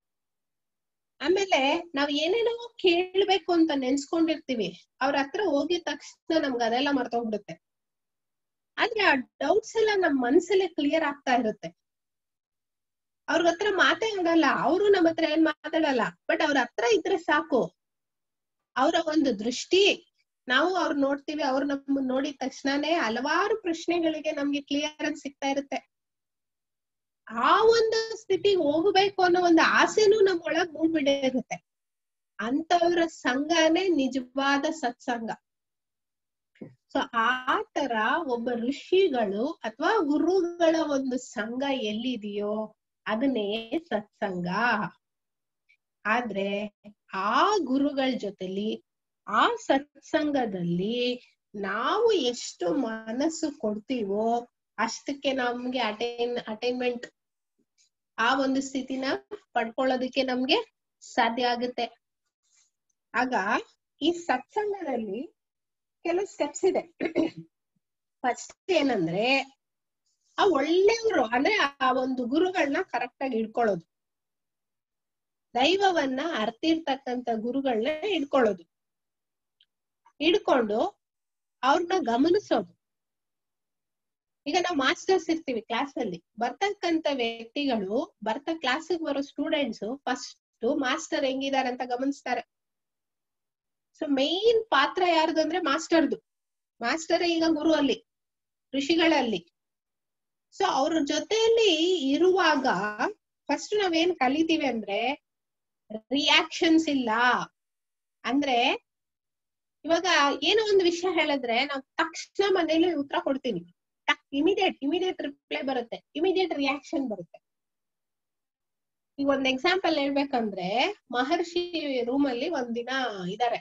ಆಮೇಲೆ ನಾವ್ ಏನೇನೋ ಕೇಳ್ಬೇಕು ಅಂತ ನೆನ್ಸ್ಕೊಂಡಿರ್ತೀವಿ ಅವ್ರ ಹತ್ರ ಹೋಗಿದ ತಕ್ಷಣ ನಮ್ಗೆ ಅದೆಲ್ಲ ಮರ್ತೋಗ್ಬಿಡುತ್ತೆ ಆದ್ರೆ ಆ ಡೌಟ್ಸ್ ಎಲ್ಲ ನಮ್ ಮನ್ಸಲ್ಲೇ ಕ್ಲಿಯರ್ ಆಗ್ತಾ ಇರುತ್ತೆ ಅವ್ರ ಹತ್ರ ಮಾತೇ ಆಡಲ್ಲ ಅವರು ನಮ್ಮ ಹತ್ರ ಏನ್ ಮಾತಾಡಲ್ಲ ಬಟ್ ಅವ್ರ ಹತ್ರ ಇದ್ರೆ ಸಾಕು ಅವರ ಒಂದು ದೃಷ್ಟಿ ನಾವು ಅವ್ರು ನೋಡ್ತೀವಿ ಅವ್ರು ನಮ್ಮನ್ನ ನೋಡಿದ ತಕ್ಷಣನೇ ಹಲವಾರು ಪ್ರಶ್ನೆಗಳಿಗೆ ನಮ್ಗೆ ಕ್ಲಿಯರೆನ್ಸ್ ಸಿಗ್ತಾ ಇರುತ್ತೆ ಆ ಒಂದು ಸ್ಥಿತಿಗೆ ಹೋಗ್ಬೇಕು ಅನ್ನೋ ಒಂದು ಆಸೆನೂ ನಮ್ ಒಳಗ್ ಮೂಡ್ಬಿಟ್ಟಿರುತ್ತೆ ಅಂತವ್ರ ಸಂಘನೇ ನಿಜವಾದ ಸತ್ಸಂಗ ಸೊ ಆ ತರ ಒಬ್ಬ ಋಷಿಗಳು ಅಥವಾ ಗುರುಗಳ ಒಂದು ಸಂಘ ಎಲ್ಲಿದೆಯೋ ಅದನ್ನೇ ಸತ್ಸಂಗ ಆದ್ರೆ ಆ ಗುರುಗಳ ಜೊತೆಲಿ ಆ ಸತ್ಸಂಗದಲ್ಲಿ ನಾವು ಎಷ್ಟು ಮನಸ್ಸು ಕೊಡ್ತೀವೋ ಅಷ್ಟಕ್ಕೆ ನಮ್ಗೆ ಅಟೈನ್ ಅಟೈನ್ಮೆಂಟ್ ಆ ಒಂದು ಸ್ಥಿತಿನ ಪಡ್ಕೊಳ್ಳೋದಕ್ಕೆ ನಮ್ಗೆ ಸಾಧ್ಯ ಆಗುತ್ತೆ ಆಗ ಈ ಸತ್ಸಂಗದಲ್ಲಿ ಕೆಲವು ಸ್ಟೆಪ್ಸ್ ಇದೆ ಫಸ್ಟ್ ಏನಂದ್ರೆ ಆ ಒಳ್ಳೆಯವರು ಅಂದ್ರೆ ಆ ಒಂದು ಗುರುಗಳನ್ನ ಕರೆಕ್ಟ್ ಆಗಿ ಇಡ್ಕೊಳ್ಳೋದು ದೈವವನ್ನ ಅರ್ತಿರ್ತಕ್ಕಂತ ಗುರುಗಳನ್ನ ಇಡ್ಕೊಳ್ಳೋದು ಹಿಡ್ಕೊಂಡು ಅವ್ರನ್ನ ಗಮನಿಸೋದು ಈಗ ನಾವು ಮಾಸ್ಟರ್ಸ್ ಇರ್ತೀವಿ ಕ್ಲಾಸ್ ಅಲ್ಲಿ ಬರ್ತಕ್ಕಂತ ವ್ಯಕ್ತಿಗಳು ಬರ್ತ ಕ್ಲಾಸಿಗೆ ಬರೋ ಸ್ಟೂಡೆಂಟ್ಸ್ ಫಸ್ಟ್ ಮಾಸ್ಟರ್ ಹೆಂಗಿದ್ದಾರೆ ಅಂತ ಗಮನಿಸ್ತಾರೆ ಸೊ ಮೇನ್ ಪಾತ್ರ ಯಾರ್ದು ಅಂದ್ರೆ ಮಾಸ್ಟರ್ದು ಮಾಸ್ಟರ್ ಈಗ ಗುರು ಅಲ್ಲಿ ಋಷಿಗಳಲ್ಲಿ ಸೊ ಅವ್ರ ಜೊತೆಯಲ್ಲಿ ಇರುವಾಗ ಫಸ್ಟ್ ನಾವೇನ್ ಕಲಿತೀವಿ ಅಂದ್ರೆ ರಿಯಾಕ್ಷನ್ಸ್ ಇಲ್ಲ ಅಂದ್ರೆ ಇವಾಗ ಏನೋ ಒಂದು ವಿಷಯ ಹೇಳಿದ್ರೆ ನಾವು ತಕ್ಷಣ ಮನೇಲಿ ಉತ್ತರ ಕೊಡ್ತೀವಿ ಇಮಿಡಿಯೇಟ್ ಇಮಿಡಿಯೇಟ್ ರಿಪ್ಲೈ ಬರುತ್ತೆ ಇಮಿಡಿಯೇಟ್ ರಿಯಾಕ್ಷನ್ ಬರುತ್ತೆ ಈಗ ಒಂದ್ ಎಕ್ಸಾಂಪಲ್ ಹೇಳ್ಬೇಕಂದ್ರೆ ಮಹರ್ಷಿ ರೂಮ್ ಅಲ್ಲಿ ಒಂದಿನ ಇದಾರೆ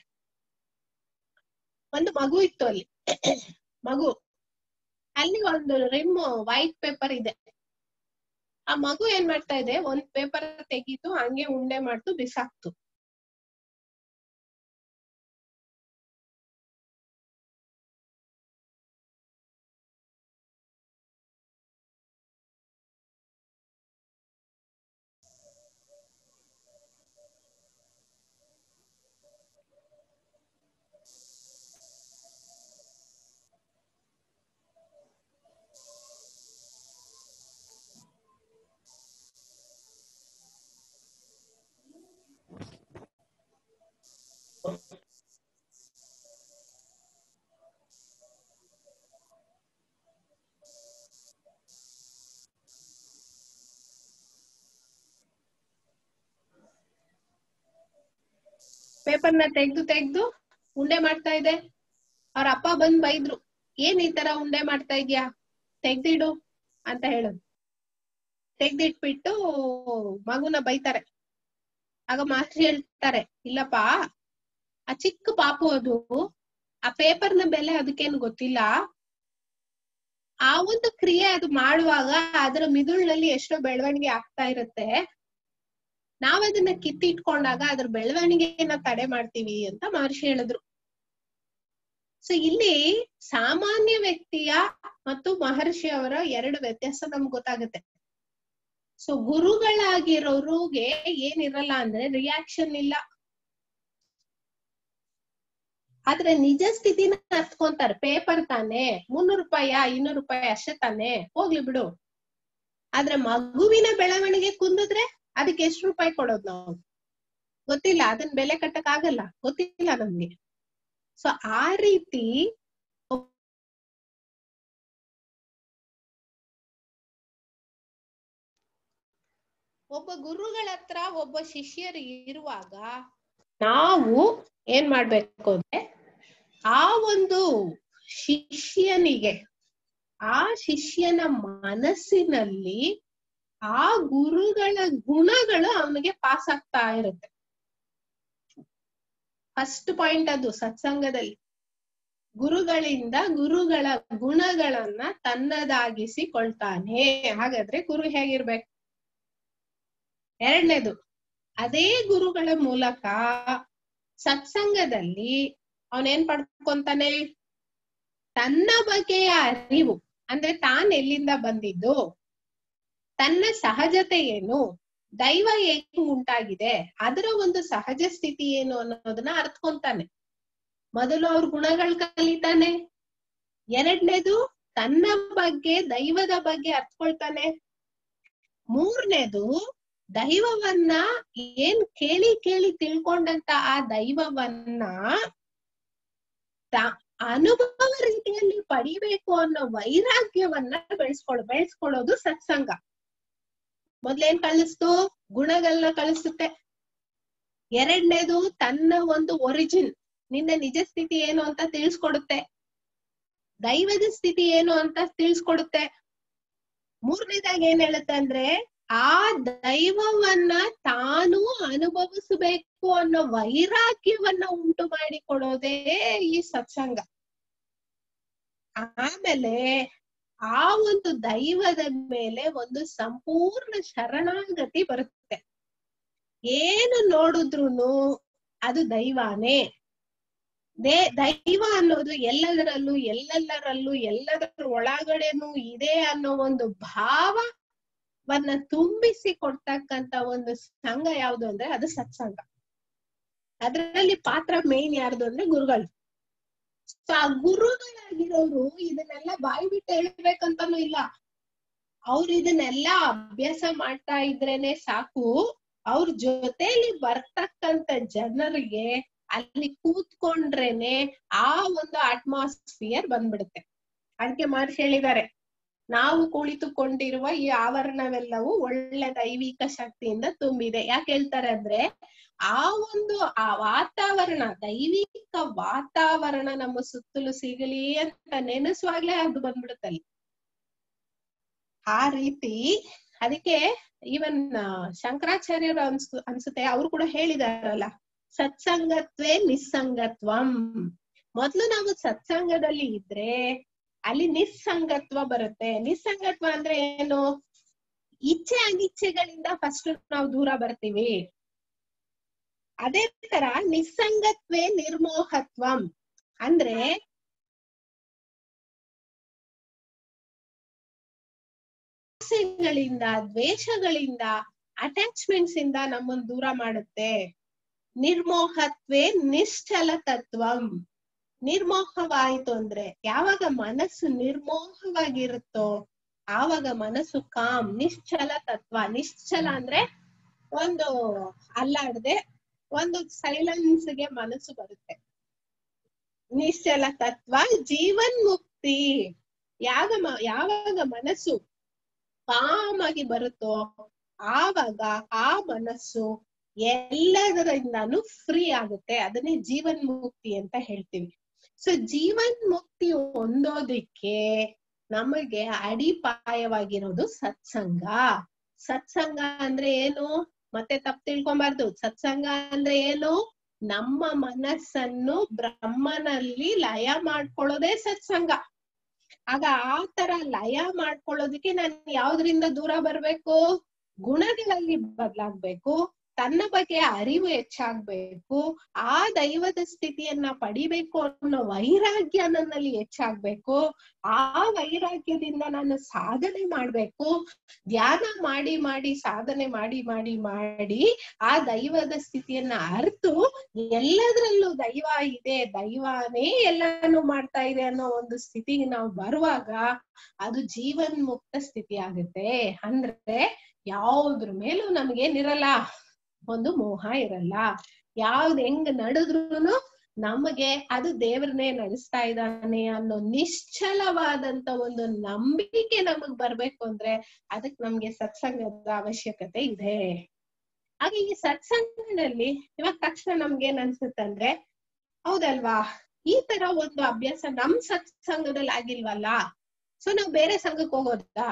ಒಂದು ಮಗು ಇತ್ತು ಅಲ್ಲಿ ಮಗು ಅಲ್ಲಿ ಒಂದು ರಿಮ್ ವೈಟ್ ಪೇಪರ್ ಇದೆ ಆ ಮಗು ಏನ್ ಮಾಡ್ತಾ ಇದೆ ಒಂದ್ ಪೇಪರ್ ತೆಗೀತು ಹಂಗೆ ಉಂಡೆ ಮಾಡ್ತು ಬಿಸಾಕ್ತು ಪೇಪರ್ನ ತೆಗ್ದು ತೆಗ್ದು ಉಂಡೆ ಮಾಡ್ತಾ ಇದೆ ಅವ್ರ ಅಪ್ಪ ಬಂದ್ ಬೈದ್ರು ಏನ್ ಈ ತರ ಉಂಡೆ ಮಾಡ್ತಾ ಇದ್ಯಾ ತೆಗ್ದಿಡು ಅಂತ ಹೇಳುದು ತೆಗ್ದಿಟ್ಬಿಟ್ಟು ಮಗುನ ಬೈತಾರೆ ಆಗ ಮಾಸ್ಟರ್ ಹೇಳ್ತಾರೆ ಇಲ್ಲಪ್ಪ ಆ ಚಿಕ್ಕ ಪಾಪು ಅದು ಆ ಪೇಪರ್ನ ಬೆಲೆ ಅದಕ್ಕೇನು ಗೊತ್ತಿಲ್ಲ ಆ ಒಂದು ಕ್ರಿಯೆ ಅದು ಮಾಡುವಾಗ ಅದರ ಮಿದುಳಿನಲ್ಲಿ ಎಷ್ಟೋ ಬೆಳವಣಿಗೆ ಆಗ್ತಾ ಇರುತ್ತೆ ನಾವ್ ಅದನ್ನ ಕಿತ್ತಿಟ್ಕೊಂಡಾಗ ಅದ್ರ ಬೆಳವಣಿಗೆನ ತಡೆ ಮಾಡ್ತೀವಿ ಅಂತ ಮಹರ್ಷಿ ಹೇಳಿದ್ರು ಸೊ ಇಲ್ಲಿ ಸಾಮಾನ್ಯ ವ್ಯಕ್ತಿಯ ಮತ್ತು ಮಹರ್ಷಿ ಅವರ ಎರಡು ವ್ಯತ್ಯಾಸ ನಮ್ಗೆ ಗೊತ್ತಾಗುತ್ತೆ ಸೊ ಗುರುಗಳಾಗಿರೋರಿಗೆ ಏನಿರಲ್ಲ ಅಂದ್ರೆ ರಿಯಾಕ್ಷನ್ ಇಲ್ಲ ಆದ್ರೆ ನಿಜ ಸ್ಥಿತಿನ ಅರ್ತ್ಕೊಂತಾರೆ ಪೇಪರ್ ತಾನೆ ಮುನ್ನೂರು ರೂಪಾಯ ಇನ್ನೂರು ರೂಪಾಯಿ ಅಷ್ಟೇ ತಾನೆ ಹೋಗ್ಲಿ ಬಿಡು ಆದ್ರೆ ಮಗುವಿನ ಬೆಳವಣಿಗೆ ಕುಂದಿದ್ರೆ ಅದಕ್ಕೆ ಎಷ್ಟು ರೂಪಾಯಿ ಕೊಡೋದು ನಾವು ಗೊತ್ತಿಲ್ಲ ಅದನ್ನ ಬೆಲೆ ಕಟ್ಟಕ್ ಆಗಲ್ಲ ಗೊತ್ತಿಲ್ಲ ನಮ್ಗೆ ಸೊ ಆ ರೀತಿ ಒಬ್ಬ ಗುರುಗಳ ಹತ್ರ ಒಬ್ಬ ಶಿಷ್ಯರು ಇರುವಾಗ ನಾವು ಏನ್ ಮಾಡ್ಬೇಕು ಅಂದ್ರೆ ಆ ಒಂದು ಶಿಷ್ಯನಿಗೆ ಆ ಶಿಷ್ಯನ ಮನಸ್ಸಿನಲ್ಲಿ ಆ ಗುರುಗಳ ಗುಣಗಳು ಅವನಿಗೆ ಪಾಸ್ ಆಗ್ತಾ ಇರುತ್ತೆ ಫಸ್ಟ್ ಪಾಯಿಂಟ್ ಅದು ಸತ್ಸಂಗದಲ್ಲಿ ಗುರುಗಳಿಂದ ಗುರುಗಳ ಗುಣಗಳನ್ನ ತನ್ನದಾಗಿಸಿಕೊಳ್ತಾನೆ ಹಾಗಾದ್ರೆ ಗುರು ಹೇಗಿರ್ಬೇಕು ಎರಡನೇದು ಅದೇ ಗುರುಗಳ ಮೂಲಕ ಸತ್ಸಂಗದಲ್ಲಿ ಅವನೇನ್ ಪಡ್ಕೊಂತಾನೆ ತನ್ನ ಬಗೆಯ ಅರಿವು ಅಂದ್ರೆ ತಾನ್ ಎಲ್ಲಿಂದ ಬಂದಿದ್ದು ತನ್ನ ಸಹಜತೆ ಏನು ದೈವ ಹೇಗೆ ಉಂಟಾಗಿದೆ ಅದರ ಒಂದು ಸಹಜ ಸ್ಥಿತಿ ಏನು ಅನ್ನೋದನ್ನ ಅರ್ಥಕೊಂತಾನೆ ಮೊದಲು ಅವ್ರ ಗುಣಗಳು ಕಲಿತಾನೆ ಎರಡನೇದು ತನ್ನ ಬಗ್ಗೆ ದೈವದ ಬಗ್ಗೆ ಅರ್ಥಕೊಳ್ತಾನೆ ಮೂರನೇದು ದೈವವನ್ನ ಏನ್ ಕೇಳಿ ಕೇಳಿ ತಿಳ್ಕೊಂಡಂತ ಆ ದೈವವನ್ನ ಅನುಭವ ರೀತಿಯಲ್ಲಿ ಪಡಿಬೇಕು ಅನ್ನೋ ವೈರಾಗ್ಯವನ್ನ ಬೆಳೆಸ್ಕೊಳ್ ಬೆಳೆಸ್ಕೊಳ್ಳೋದು ಸತ್ಸಂಗ ಮೊದ್ಲೇನ್ ಕಳಿಸ್ತು ಗುಣಗಳನ್ನ ಕಳಿಸುತ್ತೆ ಎರಡನೇದು ತನ್ನ ಒಂದು ಒರಿಜಿನ್ ನಿನ್ನ ನಿಜ ಸ್ಥಿತಿ ಏನು ಅಂತ ತಿಳಿಸ್ಕೊಡುತ್ತೆ ದೈವದ ಸ್ಥಿತಿ ಏನು ಅಂತ ತಿಳಿಸ್ಕೊಡುತ್ತೆ ಮೂರನೇದಾಗಿ ಏನ್ ಹೇಳುತ್ತೆ ಅಂದ್ರೆ ಆ ದೈವವನ್ನ ತಾನು ಅನುಭವಿಸಬೇಕು ಅನ್ನೋ ವೈರಾಗ್ಯವನ್ನ ಉಂಟು ಮಾಡಿಕೊಡೋದೇ ಈ ಸತ್ಸಂಗ ಆಮೇಲೆ ಆ ಒಂದು ದೈವದ ಮೇಲೆ ಒಂದು ಸಂಪೂರ್ಣ ಶರಣಾಗತಿ ಬರುತ್ತೆ ಏನು ನೋಡಿದ್ರುನು ಅದು ದೈವಾನೇ ದೇ ದೈವ ಅನ್ನೋದು ಎಲ್ಲದರಲ್ಲೂ ಎಲ್ಲೆಲ್ಲರಲ್ಲೂ ಎಲ್ಲದರ ಒಳಗಡೆನೂ ಇದೆ ಅನ್ನೋ ಒಂದು ಭಾವವನ್ನ ತುಂಬಿಸಿ ಕೊಡ್ತಕ್ಕಂತ ಒಂದು ಸಂಘ ಯಾವುದು ಅಂದ್ರೆ ಅದು ಸತ್ಸಂಗ ಅದರಲ್ಲಿ ಪಾತ್ರ ಮೇನ್ ಯಾರ್ದು ಅಂದ್ರೆ ಗುರುಗಳು ಸೊ ಆ ಗುರುಗಳಾಗಿರೋರು ಇದನ್ನೆಲ್ಲ ಬಾಯಿ ಬಿಟ್ಟು ಹೇಳ್ಬೇಕಂತಾನು ಇಲ್ಲ ಅವ್ರು ಇದನ್ನೆಲ್ಲ ಅಭ್ಯಾಸ ಮಾಡ್ತಾ ಇದ್ರೇನೆ ಸಾಕು ಅವ್ರ ಜೊತೆಲಿ ಬರ್ತಕ್ಕಂತ ಜನರಿಗೆ ಅಲ್ಲಿ ಕೂತ್ಕೊಂಡ್ರೇನೆ ಆ ಒಂದು ಅಟ್ಮಾಸ್ಫಿಯರ್ ಬಂದ್ಬಿಡುತ್ತೆ ಅದಕ್ಕೆ ಮಹರ್ಷಿ ಹೇಳಿದ್ದಾರೆ ನಾವು ಕುಳಿತುಕೊಂಡಿರುವ ಈ ಆವರಣವೆಲ್ಲವೂ ಒಳ್ಳೆ ದೈವಿಕ ಶಕ್ತಿಯಿಂದ ತುಂಬಿದೆ ಯಾಕೆ ಹೇಳ್ತಾರೆ ಅಂದ್ರೆ ಆ ಒಂದು ಆ ವಾತಾವರಣ ದೈವಿಕ ವಾತಾವರಣ ನಮ್ಮ ಸುತ್ತಲೂ ಸಿಗಲಿ ಅಂತ ನೆನೆಸುವಾಗ್ಲೇ ಅದು ಬಂದ್ಬಿಡುತ್ತಲ್ಲಿ ಆ ರೀತಿ ಅದಕ್ಕೆ ಈವನ್ ಶಂಕರಾಚಾರ್ಯರು ಅನ್ಸ್ ಅನ್ಸುತ್ತೆ ಅವ್ರು ಕೂಡ ಹೇಳಿದಾರಲ್ಲ ಸತ್ಸಂಗತ್ವೇ ನಿಸ್ಸಂಗತ್ವಂ ಮೊದ್ಲು ನಾವು ಸತ್ಸಂಗದಲ್ಲಿ ಇದ್ರೆ ಅಲ್ಲಿ ನಿಸ್ಸಂಗತ್ವ ಬರುತ್ತೆ ನಿಸ್ಸಂಗತ್ವ ಅಂದ್ರೆ ಏನು ಇಚ್ಛೆ ಅನಿಚ್ಛೆಗಳಿಂದ ಫಸ್ಟ್ ನಾವು ದೂರ ಬರ್ತೀವಿ ಅದೇ ತರ ನಿಸ್ಸಂಗತ್ವೇ ನಿರ್ಮೋಹತ್ವಂ ಅಂದ್ರೆ ಆಸೆಗಳಿಂದ ದ್ವೇಷಗಳಿಂದ ಅಟ್ಯಾಚ್ಮೆಂಟ್ಸ್ ಇಂದ ನಮ್ಮನ್ನ ದೂರ ಮಾಡುತ್ತೆ ನಿರ್ಮೋಹತ್ವೇ ನಿಶ್ಚಲ ತತ್ವಂ ನಿರ್ಮೋಹವಾಯಿತು ಅಂದ್ರೆ ಯಾವಾಗ ಮನಸ್ಸು ನಿರ್ಮೋಹವಾಗಿರುತ್ತೋ ಆವಾಗ ಮನಸ್ಸು ಕಾಮ್ ನಿಶ್ಚಲ ತತ್ವ ನಿಶ್ಚಲ ಅಂದ್ರೆ ಒಂದು ಅಲ್ಲಾಡದೆ ಒಂದು ಸೈಲೆನ್ಸ್ ಗೆ ಮನಸ್ಸು ಬರುತ್ತೆ ನಿಶ್ಚಲ ತತ್ವ ಜೀವನ್ ಮುಕ್ತಿ ಯಾಗ ಮ- ಯಾವಾಗ ಮನಸ್ಸು ಕಾಮ್ ಆಗಿ ಬರುತ್ತೋ ಆವಾಗ ಆ ಮನಸ್ಸು ಎಲ್ಲದರಿಂದಾನು ಫ್ರೀ ಆಗುತ್ತೆ ಅದನ್ನೇ ಜೀವನ್ ಮುಕ್ತಿ ಅಂತ ಹೇಳ್ತೀವಿ ಸೊ ಜೀವನ್ ಮುಕ್ತಿ ಹೊಂದೋದಿಕ್ಕೆ ನಮಗೆ ಅಡಿಪಾಯವಾಗಿರೋದು ಸತ್ಸಂಗ ಸತ್ಸಂಗ ಅಂದ್ರೆ ಏನು ಮತ್ತೆ ತಪ್ಪು ತಿಳ್ಕೊಬಾರ್ದು ಸತ್ಸಂಗ ಅಂದ್ರೆ ಏನು ನಮ್ಮ ಮನಸ್ಸನ್ನು ಬ್ರಹ್ಮನಲ್ಲಿ ಲಯ ಮಾಡ್ಕೊಳ್ಳೋದೇ ಸತ್ಸಂಗ ಆಗ ಆ ತರ ಲಯ ಮಾಡ್ಕೊಳ್ಳೋದಕ್ಕೆ ನಾನು ಯಾವ್ದ್ರಿಂದ ದೂರ ಬರ್ಬೇಕು ಗುಣಗಳಲ್ಲಿ ಬದಲಾಗ್ಬೇಕು ತನ್ನ ಬಗ್ಗೆ ಅರಿವು ಹೆಚ್ಚಾಗ್ಬೇಕು ಆ ದೈವದ ಸ್ಥಿತಿಯನ್ನ ಪಡಿಬೇಕು ಅನ್ನೋ ವೈರಾಗ್ಯ ನನ್ನಲ್ಲಿ ಹೆಚ್ಚಾಗ್ಬೇಕು ಆ ವೈರಾಗ್ಯದಿಂದ ನಾನು ಸಾಧನೆ ಮಾಡ್ಬೇಕು ಧ್ಯಾನ ಮಾಡಿ ಮಾಡಿ ಸಾಧನೆ ಮಾಡಿ ಮಾಡಿ ಮಾಡಿ ಆ ದೈವದ ಸ್ಥಿತಿಯನ್ನ ಅರ್ತು ಎಲ್ಲದರಲ್ಲೂ ದೈವ ಇದೆ ದೈವನೇ ಎಲ್ಲಾನು ಮಾಡ್ತಾ ಇದೆ ಅನ್ನೋ ಒಂದು ಸ್ಥಿತಿಗೆ ನಾವು ಬರುವಾಗ ಅದು ಜೀವನ್ ಮುಕ್ತ ಸ್ಥಿತಿ ಆಗುತ್ತೆ ಅಂದ್ರೆ ಯಾವ್ದ್ರ ಮೇಲೂ ನಮ್ಗೇನಿರಲ್ಲ ಒಂದು ಮೋಹ ಇರಲ್ಲ ಯಾವ್ದ್ ಹೆಂಗ್ ನಡೆದ್ರುನು ನಮಗೆ ಅದು ದೇವ್ರನ್ನೇ ನಡೆಸ್ತಾ ಇದ್ದಾನೆ ಅನ್ನೋ ನಿಶ್ಚಲವಾದಂತ ಒಂದು ನಂಬಿಕೆ ನಮಗ್ ಬರ್ಬೇಕು ಅಂದ್ರೆ ಅದಕ್ ನಮ್ಗೆ ಸತ್ಸಂಗದ ಅವಶ್ಯಕತೆ ಇದೆ ಹಾಗೆ ಈ ಸತ್ಸಂಗದಲ್ಲಿ ಇವಾಗ ತಕ್ಷಣ ನಮ್ಗೆ ಏನ್ ಅನ್ಸುತ್ತಂದ್ರೆ ಹೌದಲ್ವಾ ಈ ತರ ಒಂದು ಅಭ್ಯಾಸ ನಮ್ ಸತ್ಸಂಗದಲ್ಲಿ ಆಗಿಲ್ವಲ್ಲ ಸೊ ನಾವ್ ಬೇರೆ ಸಂಘಕ್ಕೆ ಹೋಗೋದಾ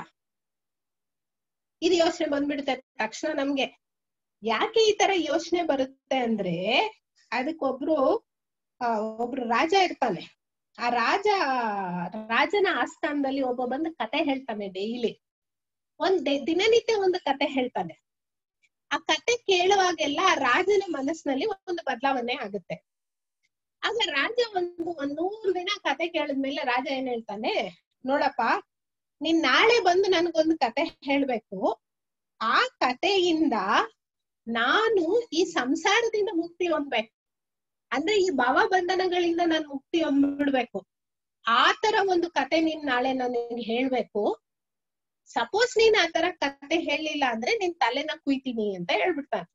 ಇದು ಯೋಚನೆ ಬಂದ್ಬಿಡುತ್ತೆ ತಕ್ಷಣ ನಮ್ಗೆ ಯಾಕೆ ಈ ತರ ಯೋಚನೆ ಬರುತ್ತೆ ಅಂದ್ರೆ ಅದಕ್ಕೊಬ್ರು ಆ ಒಬ್ರು ರಾಜ ಇರ್ತಾನೆ ಆ ರಾಜ ರಾಜನ ಆಸ್ಥಾನದಲ್ಲಿ ಒಬ್ಬ ಬಂದು ಕತೆ ಹೇಳ್ತಾನೆ ಡೈಲಿ ಒಂದ್ ದೆ- ದಿನನಿತ್ಯ ಒಂದು ಕತೆ ಹೇಳ್ತಾನೆ ಆ ಕತೆ ಕೇಳುವಾಗೆಲ್ಲ ಆ ರಾಜನ ಮನಸ್ಸಿನಲ್ಲಿ ಒಂದು ಬದಲಾವಣೆ ಆಗುತ್ತೆ ಆಗ ರಾಜ ಒಂದು ಒಂದ್ ನೂರು ದಿನ ಕತೆ ಕೇಳಿದ್ಮೇಲೆ ರಾಜ ಏನ್ ಹೇಳ್ತಾನೆ ನೋಡಪ್ಪ ನೀನ್ ನಾಳೆ ಬಂದು ನನ್ಗೊಂದು ಕತೆ ಹೇಳ್ಬೇಕು ಆ ಕತೆಯಿಂದ ನಾನು ಈ ಸಂಸಾರದಿಂದ ಮುಕ್ತಿ ಹೊಂದ್ಬೇಕು ಅಂದ್ರೆ ಈ ಭವ ಬಂಧನಗಳಿಂದ ನಾನು ಮುಕ್ತಿ ಹೊಂದ್ಬಿಡ್ಬೇಕು ಆ ತರ ಒಂದು ಕತೆ ನೀನ್ ನಾಳೆ ನನಗೆ ಹೇಳ್ಬೇಕು ಸಪೋಸ್ ನೀನ್ ಆ ತರ ಕತೆ ಹೇಳಿಲ್ಲ ಅಂದ್ರೆ ನಿನ್ ತಲೆನ ಕುಯ್ತೀನಿ ಅಂತ ಹೇಳ್ಬಿಡ್ತಾನೆ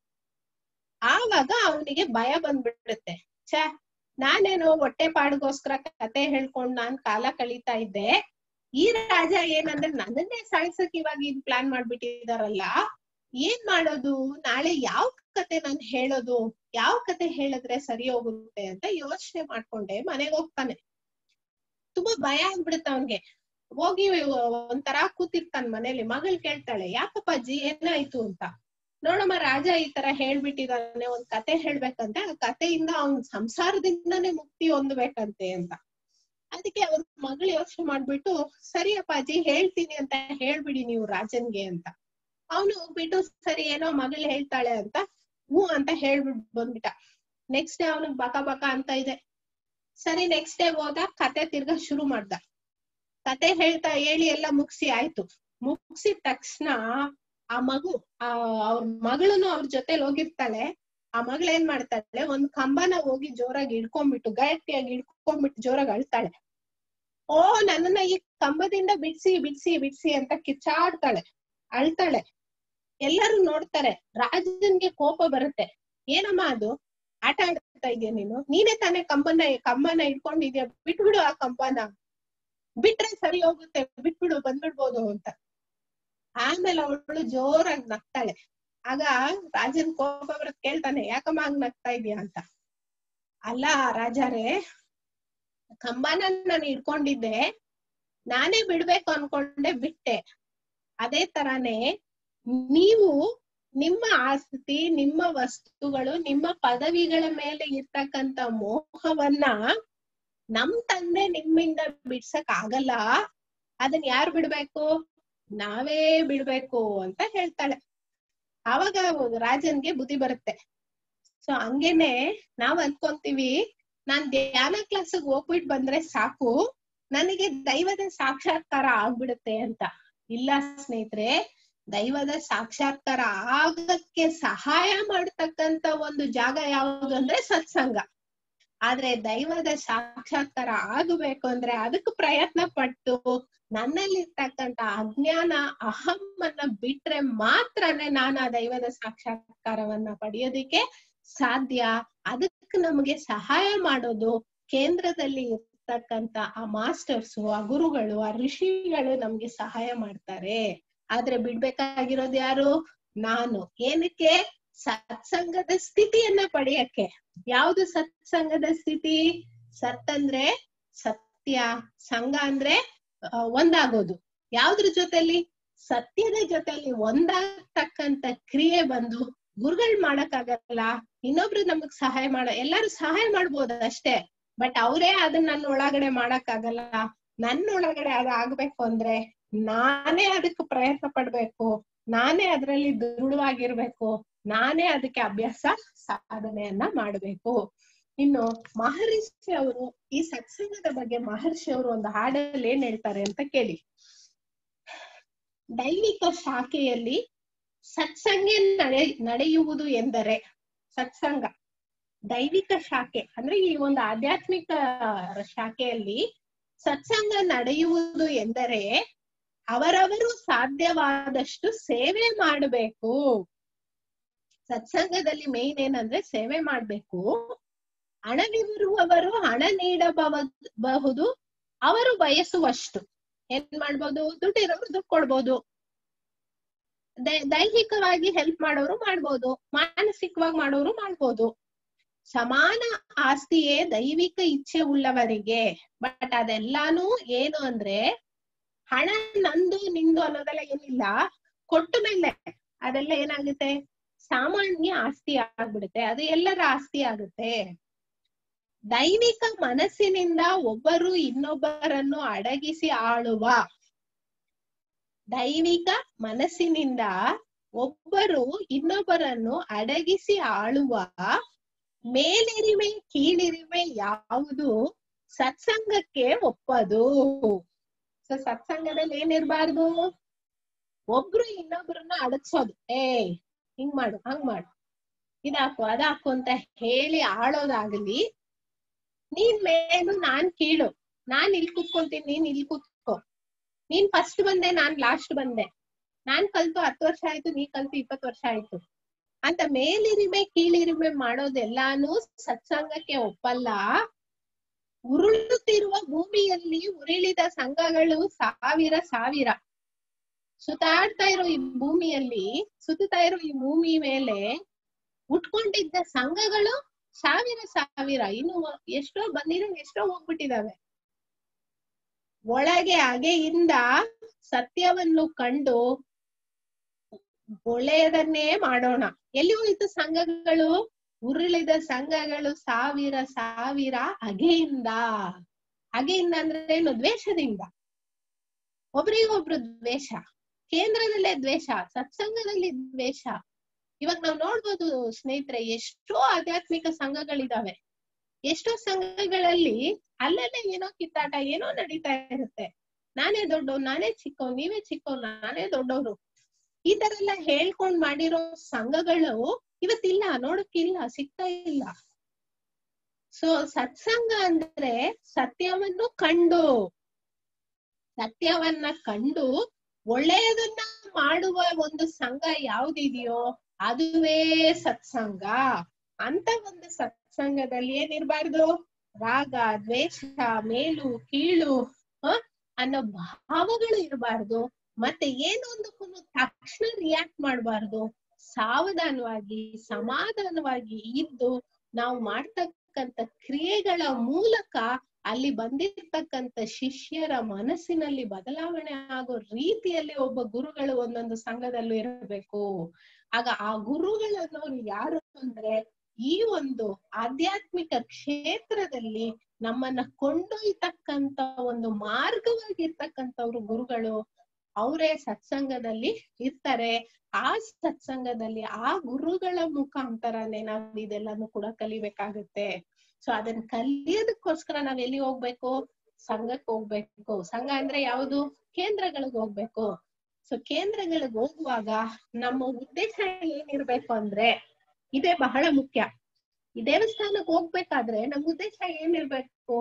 ಆವಾಗ ಅವನಿಗೆ ಭಯ ಬಂದ್ಬಿಡುತ್ತೆ ಛ ನಾನೇನೋ ಹೊಟ್ಟೆ ಪಾಡ್ಗೋಸ್ಕರ ಕತೆ ಹೇಳ್ಕೊಂಡ್ ನಾನ್ ಕಾಲ ಕಳೀತಾ ಇದ್ದೆ ಈ ರಾಜ ಏನಂದ್ರೆ ನನ್ನನ್ನೇ ಸಾಯ್ಸಕ್ ಇವಾಗ ಇದ್ ಪ್ಲಾನ್ ಮಾಡ್ಬಿಟ್ಟಿದಾರಲ್ಲ ಏನ್ ಮಾಡೋದು ನಾಳೆ ಯಾವ ಕತೆ ನಾನ್ ಹೇಳೋದು ಯಾವ ಕತೆ ಹೇಳಿದ್ರೆ ಸರಿ ಹೋಗುತ್ತೆ ಅಂತ ಯೋಚನೆ ಮಾಡ್ಕೊಂಡೆ ಮನೆಗ್ ಹೋಗ್ತಾನೆ ತುಂಬಾ ಭಯ ಆಗ್ಬಿಡುತ್ತೆ ಅವನ್ಗೆ ಹೋಗಿ ಒಂಥರ ಕೂತಿರ್ತಾನೆ ಮನೇಲಿ ಮಗಳು ಕೇಳ್ತಾಳೆ ಯಾಕಪ್ಪ ಅಜ್ಜಿ ಏನಾಯ್ತು ಅಂತ ನೋಡಮ್ಮ ರಾಜ ಈ ತರ ಹೇಳ್ಬಿಟ್ಟಿದಾನೆ ಒಂದ್ ಕತೆ ಹೇಳ್ಬೇಕಂತೆ ಆ ಕತೆಯಿಂದ ಅವ್ನ್ ಸಂಸಾರದಿಂದಾನೇ ಮುಕ್ತಿ ಹೊಂದ್ಬೇಕಂತೆ ಅಂತ ಅದಕ್ಕೆ ಅವ್ರ ಮಗಳು ಯೋಚನೆ ಮಾಡ್ಬಿಟ್ಟು ಸರಿ ಅಪ್ಪಾಜಿ ಹೇಳ್ತೀನಿ ಅಂತ ಹೇಳ್ಬಿಡಿ ನೀವು ರಾಜನ್ಗೆ ಅಂತ ಅವನು ಹೋಗ್ಬಿಟ್ಟು ಸರಿ ಏನೋ ಮಗಳು ಹೇಳ್ತಾಳೆ ಅಂತ ಹ್ಞೂ ಅಂತ ಹೇಳ್ಬಿಟ್ ಬಂದ್ಬಿಟ್ಟ ನೆಕ್ಸ್ಟ್ ಡೇ ಅವನಿಗೆ ಬಕ ಬಕ ಅಂತ ಇದೆ ಸರಿ ನೆಕ್ಸ್ಟ್ ಡೇ ಹೋದ ಕತೆ ತಿರ್ಗಾ ಶುರು ಮಾಡ್ದ ಕತೆ ಹೇಳ್ತಾ ಹೇಳಿ ಎಲ್ಲ ಮುಗಿಸಿ ಆಯ್ತು ಮುಗಿಸಿದ ತಕ್ಷಣ ಆ ಮಗು ಆ ಅವ್ರ ಮಗಳನು ಅವ್ರ ಜೊತೆಲಿ ಹೋಗಿರ್ತಾಳೆ ಆ ಮಗಳು ಏನ್ ಮಾಡ್ತಾಳೆ ಒಂದ್ ಕಂಬನ ಹೋಗಿ ಜೋರಾಗಿ ಹಿಡ್ಕೊಂಡ್ಬಿಟ್ಟು ಗಟ್ಟಿಯಾಗಿ ಹಿಡ್ಕೊಂಡ್ಬಿಟ್ಟು ಜೋರಾಗಿ ಅಳ್ತಾಳೆ ಓ ನನ್ನನ್ನ ಈ ಕಂಬದಿಂದ ಬಿಡ್ಸಿ ಬಿಡ್ಸಿ ಬಿಡ್ಸಿ ಅಂತ ಕಿಚ್ಚಾಡ್ತಾಳೆ ಅಳ್ತಾಳೆ ಎಲ್ಲರೂ ನೋಡ್ತಾರೆ ರಾಜನ್ಗೆ ಕೋಪ ಬರುತ್ತೆ ಏನಮ್ಮ ಅದು ಆಟ ಆಡ್ತಾ ಇದೀಯ ನೀನು ನೀನೇ ತಾನೇ ಕಂಬನ ಕಂಬನ ಇಟ್ಕೊಂಡಿದ್ಯಾ ಬಿಟ್ಬಿಡು ಆ ಕಂಬನ ಬಿಟ್ರೆ ಸರಿ ಹೋಗುತ್ತೆ ಬಿಟ್ಬಿಡು ಬಂದ್ಬಿಡ್ಬೋದು ಅಂತ ಆಮೇಲೆ ಅವಳು ಜೋರಾಗಿ ನಗ್ತಾಳೆ ಆಗ ರಾಜನ್ ಕೋಪ ಬರತ್ ಕೇಳ್ತಾನೆ ಯಾಕಮ್ಮ ಹಂಗ್ ನಗ್ತಾ ಇದೀಯ ಅಂತ ಅಲ್ಲ ರಾಜಾರೇ ಕಂಬನ ನಾನು ಇಟ್ಕೊಂಡಿದ್ದೆ ನಾನೇ ಬಿಡ್ಬೇಕು ಅನ್ಕೊಂಡೆ ಬಿಟ್ಟೆ ಅದೇ ತರಾನೇ ನೀವು ನಿಮ್ಮ ಆಸ್ತಿ ನಿಮ್ಮ ವಸ್ತುಗಳು ನಿಮ್ಮ ಪದವಿಗಳ ಮೇಲೆ ಇರ್ತಕ್ಕಂತ ಮೋಹವನ್ನ ನಮ್ ತಂದೆ ನಿಮ್ಮಿಂದ ಬಿಡ್ಸಕ್ ಆಗಲ್ಲ ಅದನ್ನ ಯಾರು ಬಿಡ್ಬೇಕು ನಾವೇ ಬಿಡ್ಬೇಕು ಅಂತ ಹೇಳ್ತಾಳೆ ಆವಾಗ ರಾಜನ್ಗೆ ಬುದ್ಧಿ ಬರುತ್ತೆ ಸೊ ಹಂಗೇನೆ ನಾವ್ ಅನ್ಕೊಂತೀವಿ ನಾನ್ ಧ್ಯಾನ ಕ್ಲಾಸಿಗೆ ಹೋಗ್ಬಿಟ್ ಬಂದ್ರೆ ಸಾಕು ನನಗೆ ದೈವದ ಸಾಕ್ಷಾತ್ಕಾರ ಆಗ್ಬಿಡುತ್ತೆ ಅಂತ ಇಲ್ಲ ಸ್ನೇಹಿತರೆ ದೈವದ ಸಾಕ್ಷಾತ್ಕಾರ ಆಗಕ್ಕೆ ಸಹಾಯ ಮಾಡ್ತಕ್ಕಂತ ಒಂದು ಜಾಗ ಯಾವುದು ಅಂದ್ರೆ ಸತ್ಸಂಗ ಆದ್ರೆ ದೈವದ ಸಾಕ್ಷಾತ್ಕಾರ ಆಗಬೇಕು ಅಂದ್ರೆ ಅದಕ್ಕೆ ಪ್ರಯತ್ನ ಪಟ್ಟು ನನ್ನಲ್ಲಿರ್ತಕ್ಕಂತ ಅಜ್ಞಾನ ಅಹಮ್ಮನ್ನ ಬಿಟ್ರೆ ಮಾತ್ರನೇ ನಾನು ಆ ದೈವದ ಸಾಕ್ಷಾತ್ಕಾರವನ್ನ ಪಡೆಯೋದಿಕ್ಕೆ ಸಾಧ್ಯ ಅದಕ್ಕೆ ನಮಗೆ ಸಹಾಯ ಮಾಡೋದು ಕೇಂದ್ರದಲ್ಲಿ ಇರ್ತಕ್ಕಂತ ಆ ಮಾಸ್ಟರ್ಸು ಆ ಗುರುಗಳು ಆ ಋಷಿಗಳು ನಮ್ಗೆ ಸಹಾಯ ಮಾಡ್ತಾರೆ ಆದ್ರೆ ಬಿಡ್ಬೇಕಾಗಿರೋದು ಯಾರು ನಾನು ಏನಕ್ಕೆ ಸತ್ಸಂಗದ ಸ್ಥಿತಿಯನ್ನ ಪಡೆಯಕ್ಕೆ ಯಾವ್ದು ಸತ್ಸಂಗದ ಸ್ಥಿತಿ ಸತ್ ಅಂದ್ರೆ ಸತ್ಯ ಸಂಘ ಅಂದ್ರೆ ಆ, ಒಂದಾಗೋದು ಯಾವ್ದ್ರ ಜೊತೆಲಿ ಸತ್ಯದ ಜೊತೆಲಿ ಒಂದಾಗ್ತಕ್ಕಂತ ಕ್ರಿಯೆ ಬಂದು ಗುರುಗಳ್ ಮಾಡಕ್ಕಾಗಲ್ಲ ಇನ್ನೊಬ್ರು ನಮಗ್ ಸಹಾಯ ಮಾಡ ಎಲ್ಲಾರು ಸಹಾಯ ಮಾಡ್ಬೋದು ಅಷ್ಟೇ ಬಟ್ ಅವರೇ ಅದನ್ನ ನನ್ನ ಒಳಗಡೆ ಮಾಡಕ್ಕಾಗಲ್ಲ ನನ್ನ ಒಳಗಡೆ ಅದ್ ಆಗ್ಬೇಕು ಅಂದ್ರೆ ನಾನೇ ಅದಕ್ಕೆ ಪ್ರಯತ್ನ ಪಡ್ಬೇಕು ನಾನೇ ಅದ್ರಲ್ಲಿ ದೃಢವಾಗಿರ್ಬೇಕು ನಾನೇ ಅದಕ್ಕೆ ಅಭ್ಯಾಸ ಸಾಧನೆಯನ್ನ ಮಾಡ್ಬೇಕು ಇನ್ನು ಮಹರ್ಷಿ ಅವರು ಈ ಸತ್ಸಂಗದ ಬಗ್ಗೆ ಮಹರ್ಷಿ ಅವರು ಒಂದು ಹಾಡಲ್ಲಿ ಏನ್ ಹೇಳ್ತಾರೆ ಅಂತ ಕೇಳಿ ದೈವಿಕ ಶಾಖೆಯಲ್ಲಿ ಸತ್ಸಂಗ ನಡೆ ನಡೆಯುವುದು ಎಂದರೆ ಸತ್ಸಂಗ ದೈವಿಕ ಶಾಖೆ ಅಂದ್ರೆ ಈ ಒಂದು ಆಧ್ಯಾತ್ಮಿಕ ಶಾಖೆಯಲ್ಲಿ ಸತ್ಸಂಗ ನಡೆಯುವುದು ಎಂದರೆ ಅವರವರು ಸಾಧ್ಯವಾದಷ್ಟು ಸೇವೆ ಮಾಡಬೇಕು ಸತ್ಸಂಗದಲ್ಲಿ ಮೇನ್ ಏನಂದ್ರೆ ಸೇವೆ ಮಾಡ್ಬೇಕು ಹಣವಿರುವವರು ಹಣ ನೀಡಬಹುದು ಅವರು ಬಯಸುವಷ್ಟು ಏನ್ ಮಾಡ್ಬೋದು ದುಡ್ಡಿರೋರು ದುಡ್ಡು ಕೊಡ್ಬೋದು ದೈ- ದೈಹಿಕವಾಗಿ ಹೆಲ್ಪ್ ಮಾಡೋರು ಮಾಡ್ಬೋದು ಮಾನಸಿಕವಾಗಿ ಮಾಡೋರು ಮಾಡ್ಬೋದು ಸಮಾನ ಆಸ್ತಿಯೇ ದೈವಿಕ ಇಚ್ಛೆ ಉಳ್ಳವರಿಗೆ ಬಟ್ ಅದೆಲ್ಲಾನು ಏನು ಅಂದ್ರೆ ಹಣ ನಂದು ನಿಂದು ಅನ್ನೋದೆಲ್ಲ ಏನಿಲ್ಲ ಕೊಟ್ಟ ಮೇಲೆ ಅದೆಲ್ಲ ಏನಾಗುತ್ತೆ ಸಾಮಾನ್ಯ ಆಸ್ತಿ ಆಗ್ಬಿಡುತ್ತೆ ಅದು ಎಲ್ಲರ ಆಸ್ತಿ ಆಗುತ್ತೆ ದೈವಿಕ ಮನಸ್ಸಿನಿಂದ ಒಬ್ಬರು ಇನ್ನೊಬ್ಬರನ್ನು ಅಡಗಿಸಿ ಆಳುವ ದೈವಿಕ ಮನಸ್ಸಿನಿಂದ ಒಬ್ಬರು ಇನ್ನೊಬ್ಬರನ್ನು ಅಡಗಿಸಿ ಆಳುವ ಮೇಲಿರಿಮೆ ಕೀಳಿರಿಮೆ ಯಾವುದು ಸತ್ಸಂಗಕ್ಕೆ ಒಪ್ಪದು ಸೊ ಸತ್ಸಂಗದಲ್ಲಿ ಏನಿರ್ಬಾರ್ದು ಒಬ್ರು ಇನ್ನೊಬ್ರನ್ನ ಅಡಗ್ಸೋದು ಏ ಹಿಂಗ್ ಮಾಡು ಹಂಗ್ ಮಾಡು ಇದಾಕು ಅದಾಕು ಅಂತ ಹೇಳಿ ಆಳೋದಾಗ್ಲಿ ನೀನ್ ಮೇಲು ನಾನ್ ಕೀಳು ನಾನ್ ಇಲ್ಲಿ ಕೂತ್ಕೊಂತೀನಿ ನೀನ್ ಇಲ್ಲಿ ಕೂತ್ಕೋ ನೀನ್ ಫಸ್ಟ್ ಬಂದೆ ನಾನ್ ಲಾಸ್ಟ್ ಬಂದೆ ನಾನ್ ಕಲ್ತು ಹತ್ತು ವರ್ಷ ಆಯ್ತು ನೀ ಕಲ್ತು ಇಪ್ಪತ್ತು ವರ್ಷ ಆಯ್ತು ಅಂತ ಮೇಲಿರಿಮೆ ಕೀಳಿರಿಮೆ ಮಾಡೋದೆಲ್ಲಾನು ಸತ್ಸಂಗಕ್ಕೆ ಒಪ್ಪಲ್ಲ ಉರುಳುತ್ತಿರುವ ಭೂಮಿಯಲ್ಲಿ ಉರುಳಿದ ಸಂಘಗಳು ಸಾವಿರ ಸಾವಿರ ಸುತ್ತಾಡ್ತಾ ಇರೋ ಈ ಭೂಮಿಯಲ್ಲಿ ಸುತ್ತಾ ಇರೋ ಈ ಭೂಮಿ ಮೇಲೆ ಉಟ್ಕೊಂಡಿದ್ದ ಸಂಘಗಳು ಸಾವಿರ ಸಾವಿರ ಇನ್ನು ಎಷ್ಟೋ ಬಂದಿರೋ ಎಷ್ಟೋ ಹೋಗ್ಬಿಟ್ಟಿದಾವೆ ಒಳಗೆ ಅಗೆಯಿಂದ ಸತ್ಯವನ್ನು ಕಂಡು ಒಳ್ಳೆಯದನ್ನೇ ಮಾಡೋಣ ಎಲ್ಲಿ ಹೋಯ್ತು ಸಂಘಗಳು ಉರುಳಿದ ಸಂಘಗಳು ಸಾವಿರ ಸಾವಿರ ಅಗೆಯಿಂದ ಅಗೆಯಿಂದ ಅಂದ್ರೆ ಏನು ದ್ವೇಷದಿಂದ ಒಬ್ರಿಗೊಬ್ರು ದ್ವೇಷ ಕೇಂದ್ರದಲ್ಲೇ ದ್ವೇಷ ಸತ್ಸಂಗದಲ್ಲಿ ದ್ವೇಷ ಇವಾಗ ನಾವ್ ನೋಡ್ಬೋದು ಸ್ನೇಹಿತರೆ ಎಷ್ಟೋ ಆಧ್ಯಾತ್ಮಿಕ ಸಂಘಗಳಿದಾವೆ ಎಷ್ಟೋ ಸಂಘಗಳಲ್ಲಿ ಅಲ್ಲಲ್ಲೇ ಏನೋ ಕಿತ್ತಾಟ ಏನೋ ನಡೀತಾ ಇರುತ್ತೆ ನಾನೇ ದೊಡ್ಡವ್ ನಾನೇ ಚಿಕ್ಕವ್ ನೀವೇ ಚಿಕ್ಕವ್ ನಾನೇ ದೊಡ್ಡವ್ರು ಈ ತರ ಎಲ್ಲ ಹೇಳ್ಕೊಂಡ್ ಮಾಡಿರೋ ಸಂಘಗಳು ಇವತ್ತಿಲ್ಲ ನೋಡಕ್ಕಿಲ್ಲ ಸಿಗ್ತಾ ಇಲ್ಲ ಸೊ ಸತ್ಸಂಗ ಅಂದ್ರೆ ಸತ್ಯವನ್ನು ಕಂಡು ಸತ್ಯವನ್ನ ಕಂಡು ಒಳ್ಳೆಯದನ್ನ ಮಾಡುವ ಒಂದು ಸಂಘ ಯಾವ್ದಿದೆಯೋ ಅದುವೇ ಸತ್ಸಂಗ ಅಂತ ಒಂದು ಸತ್ಸಂಗದಲ್ಲಿ ಏನಿರ್ಬಾರ್ದು ರಾಗ ದ್ವೇಷ ಮೇಲು ಕೀಳು ಹ ಅನ್ನೋ ಭಾವಗಳು ಇರಬಾರ್ದು ಮತ್ತೆ ಏನೊಂದಕ್ಕೂ ತಕ್ಷಣ ರಿಯಾಕ್ಟ್ ಮಾಡಬಾರ್ದು ಸಾವಧಾನವಾಗಿ ಸಮಾಧಾನವಾಗಿ ಇದ್ದು ನಾವು ಮಾಡ್ತಕ್ಕಂತ ಕ್ರಿಯೆಗಳ ಮೂಲಕ ಅಲ್ಲಿ ಬಂದಿರ್ತಕ್ಕಂತ ಶಿಷ್ಯರ ಮನಸ್ಸಿನಲ್ಲಿ ಬದಲಾವಣೆ ಆಗೋ ರೀತಿಯಲ್ಲಿ ಒಬ್ಬ ಗುರುಗಳು ಒಂದೊಂದು ಸಂಘದಲ್ಲೂ ಇರಬೇಕು ಆಗ ಆ ಗುರುಗಳನ್ನೋರು ಯಾರು ಅಂದ್ರೆ ಈ ಒಂದು ಆಧ್ಯಾತ್ಮಿಕ ಕ್ಷೇತ್ರದಲ್ಲಿ ನಮ್ಮನ್ನ ಕೊಂಡೊಯ್ತಕ್ಕಂತ ಒಂದು ಮಾರ್ಗವಾಗಿರ್ತಕ್ಕಂಥವ್ರು ಗುರುಗಳು ಅವರೇ ಸತ್ಸಂಗದಲ್ಲಿ ಇರ್ತಾರೆ ಆ ಸತ್ಸಂಗದಲ್ಲಿ ಆ ಗುರುಗಳ ಮುಖಾಂತರನೇ ನಾವ್ ಇದೆಲ್ಲಾನು ಕೂಡ ಕಲಿಬೇಕಾಗುತ್ತೆ ಸೊ ಅದನ್ನ ಕಲಿಯೋದಕ್ಕೋಸ್ಕರ ನಾವ್ ಎಲ್ಲಿ ಹೋಗ್ಬೇಕು ಸಂಘಕ್ಕೆ ಹೋಗ್ಬೇಕು ಸಂಘ ಅಂದ್ರೆ ಯಾವುದು ಕೇಂದ್ರಗಳಿಗೆ ಹೋಗ್ಬೇಕು ಸೊ ಕೇಂದ್ರಗಳಿಗೆ ಹೋಗುವಾಗ ನಮ್ಮ ಉದ್ದೇಶ ಏನಿರ್ಬೇಕು ಅಂದ್ರೆ ಇದೇ ಬಹಳ ಮುಖ್ಯ ಈ ದೇವಸ್ಥಾನಕ್ಕೆ ಹೋಗ್ಬೇಕಾದ್ರೆ ನಮ್ ಉದ್ದೇಶ ಏನಿರ್ಬೇಕು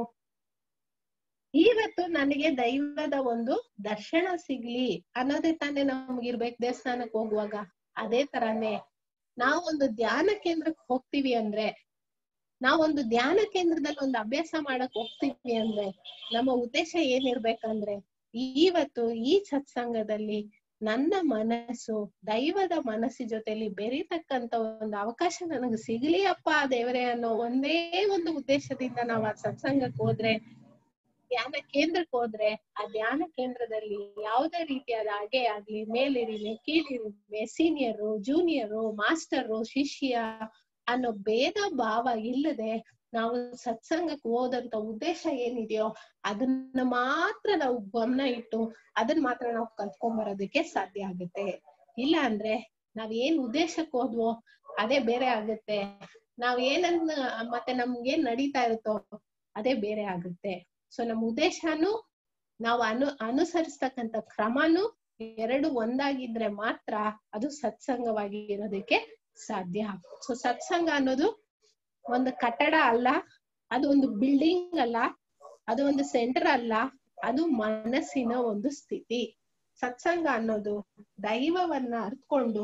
ಇವತ್ತು ನನಗೆ ದೈವದ ಒಂದು ದರ್ಶನ ಸಿಗ್ಲಿ ಅನ್ನೋದೇ ತಾನೇ ನಮ್ಗಿರ್ಬೇಕು ದೇವಸ್ಥಾನಕ್ಕೆ ಹೋಗುವಾಗ ಅದೇ ತರಾನೇ ನಾವೊಂದು ಧ್ಯಾನ ಕೇಂದ್ರಕ್ಕೆ ಹೋಗ್ತೀವಿ ಅಂದ್ರೆ ನಾವೊಂದು ಧ್ಯಾನ ಕೇಂದ್ರದಲ್ಲಿ ಒಂದು ಅಭ್ಯಾಸ ಮಾಡಕ್ ಹೋಗ್ತೀವಿ ಅಂದ್ರೆ ನಮ್ಮ ಉದ್ದೇಶ ಏನಿರ್ಬೇಕಂದ್ರೆ ಇವತ್ತು ಈ ಸತ್ಸಂಗದಲ್ಲಿ ನನ್ನ ಮನಸ್ಸು ದೈವದ ಮನಸ್ಸಿ ಜೊತೆಲಿ ಬೆರೀತಕ್ಕಂತ ಒಂದು ಅವಕಾಶ ನನಗೆ ಸಿಗ್ಲಿ ಅಪ್ಪ ದೇವರೇ ಅನ್ನೋ ಒಂದೇ ಒಂದು ಉದ್ದೇಶದಿಂದ ನಾವು ಆ ಸತ್ಸಂಗಕ್ಕೆ ಹೋದ್ರೆ ಧ್ಯಾನ ಕೇಂದ್ರಕ್ಕೆ ಹೋದ್ರೆ ಆ ಧ್ಯಾನ ಕೇಂದ್ರದಲ್ಲಿ ಯಾವುದೇ ರೀತಿಯಾದ ಹಾಗೆ ಆಗ್ಲಿ ಮೇಲಿರಿಮೆ ಕೀಳಿರಿಮೆ ಸೀನಿಯರು ಜೂನಿಯರು ಮಾಸ್ಟರು ಶಿಷ್ಯ ಅನ್ನೋ ಭೇದ ಭಾವ ಇಲ್ಲದೆ ನಾವು ಸತ್ಸಂಗಕ್ಕೆ ಹೋದಂತ ಉದ್ದೇಶ ಏನಿದೆಯೋ ಅದನ್ನ ಮಾತ್ರ ನಾವು ಗಮನ ಇಟ್ಟು ಅದನ್ನ ಮಾತ್ರ ನಾವು ಕಲ್ತ್ಕೊಂಡ್ ಬರೋದಕ್ಕೆ ಸಾಧ್ಯ ಆಗುತ್ತೆ ಇಲ್ಲ ಅಂದ್ರೆ ನಾವ್ ಏನ್ ಉದ್ದೇಶಕ್ಕೆ ಹೋದ್ವೋ ಅದೇ ಬೇರೆ ಆಗುತ್ತೆ ನಾವ್ ಏನನ್ನ ಮತ್ತೆ ನಮ್ಗೇನ್ ನಡೀತಾ ಇರುತ್ತೋ ಅದೇ ಬೇರೆ ಆಗುತ್ತೆ ಸೊ ನಮ್ ಉದ್ದೇಶನು ನಾವು ಅನು ಅನುಸರಿಸ್ತಕ್ಕಂತ ಕ್ರಮನು ಎರಡು ಒಂದಾಗಿದ್ರೆ ಮಾತ್ರ ಅದು ಸತ್ಸಂಗವಾಗಿ ಇರೋದಕ್ಕೆ ಸಾಧ್ಯ ಸೊ ಸತ್ಸಂಗ ಅನ್ನೋದು ಒಂದು ಕಟ್ಟಡ ಅಲ್ಲ ಅದು ಒಂದು ಬಿಲ್ಡಿಂಗ್ ಅಲ್ಲ ಅದು ಒಂದು ಸೆಂಟರ್ ಅಲ್ಲ ಅದು ಮನಸ್ಸಿನ ಒಂದು ಸ್ಥಿತಿ ಸತ್ಸಂಗ ಅನ್ನೋದು ದೈವವನ್ನ ಅರ್ತ್ಕೊಂಡು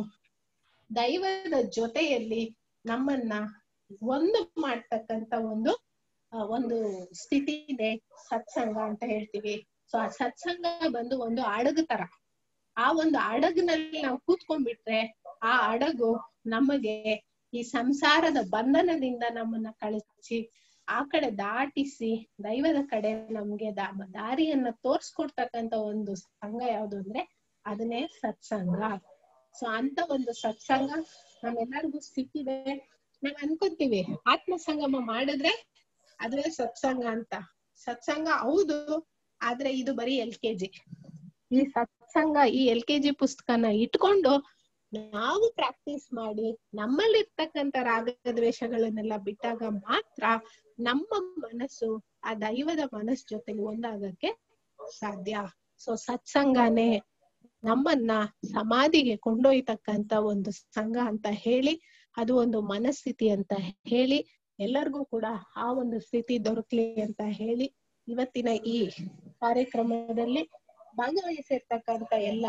ದೈವದ ಜೊತೆಯಲ್ಲಿ ನಮ್ಮನ್ನ ಒಂದು ಮಾಡ್ತಕ್ಕಂತ ಒಂದು ಒಂದು ಸ್ಥಿತಿ ಇದೆ ಸತ್ಸಂಗ ಅಂತ ಹೇಳ್ತೀವಿ ಸೊ ಆ ಸತ್ಸಂಗ ಬಂದು ಒಂದು ಹಡಗು ತರ ಆ ಒಂದು ಹಡಗಿನಲ್ಲಿ ನಾವು ಕೂತ್ಕೊಂಡ್ಬಿಟ್ರೆ ಆ ಹಡಗು ನಮಗೆ ಈ ಸಂಸಾರದ ಬಂಧನದಿಂದ ನಮ್ಮನ್ನ ಕಳಿಸಿ ಆ ಕಡೆ ದಾಟಿಸಿ ದೈವದ ಕಡೆ ನಮ್ಗೆ ದಾರಿಯನ್ನ ತೋರ್ಸ್ಕೊಡ್ತಕ್ಕಂತ ಒಂದು ಸಂಘ ಯಾವ್ದು ಅಂದ್ರೆ ಅದನ್ನೇ ಸತ್ಸಂಗ ಸೊ ಅಂತ ಒಂದು ಸತ್ಸಂಗ ನಮ್ಮೆಲ್ಲರಿಗೂ ಸಿಕ್ಕಿದೆ ನಾವ್ ಅನ್ಕೊಂತೀವಿ ಆತ್ಮ ಸಂಗಮ ಮಾಡಿದ್ರೆ ಅದೇ ಸತ್ಸಂಗ ಅಂತ ಸತ್ಸಂಗ ಹೌದು ಆದ್ರೆ ಇದು ಬರೀ ಎಲ್ ಕೆ ಜಿ ಈ ಸತ್ಸಂಗ ಈ ಎಲ್ ಕೆ ಜಿ ಪುಸ್ತಕನ ಇಟ್ಕೊಂಡು ನಾವು ಪ್ರಾಕ್ಟೀಸ್ ಮಾಡಿ ನಮ್ಮಲ್ಲಿರ್ತಕ್ಕಂಥ ರಾಗದ್ವೇಷಗಳನ್ನೆಲ್ಲ ಬಿಟ್ಟಾಗ ಮಾತ್ರ ನಮ್ಮ ಮನಸ್ಸು ಆ ದೈವದ ಮನಸ್ಸು ಜೊತೆಲಿ ಒಂದಾಗಕ್ಕೆ ಸಾಧ್ಯ ಸೊ ಸತ್ಸಂಗನೇ ನಮ್ಮನ್ನ ಸಮಾಧಿಗೆ ಕೊಂಡೊಯ್ತಕ್ಕಂತ ಒಂದು ಸಂಘ ಅಂತ ಹೇಳಿ ಅದು ಒಂದು ಮನಸ್ಥಿತಿ ಅಂತ ಹೇಳಿ ಎಲ್ಲರಿಗೂ ಕೂಡ ಆ ಒಂದು ಸ್ಥಿತಿ ದೊರಕ್ಲಿ ಅಂತ ಹೇಳಿ ಇವತ್ತಿನ ಈ ಕಾರ್ಯಕ್ರಮದಲ್ಲಿ ಭಾಗವಹಿಸಿರ್ತಕ್ಕಂತ ಎಲ್ಲ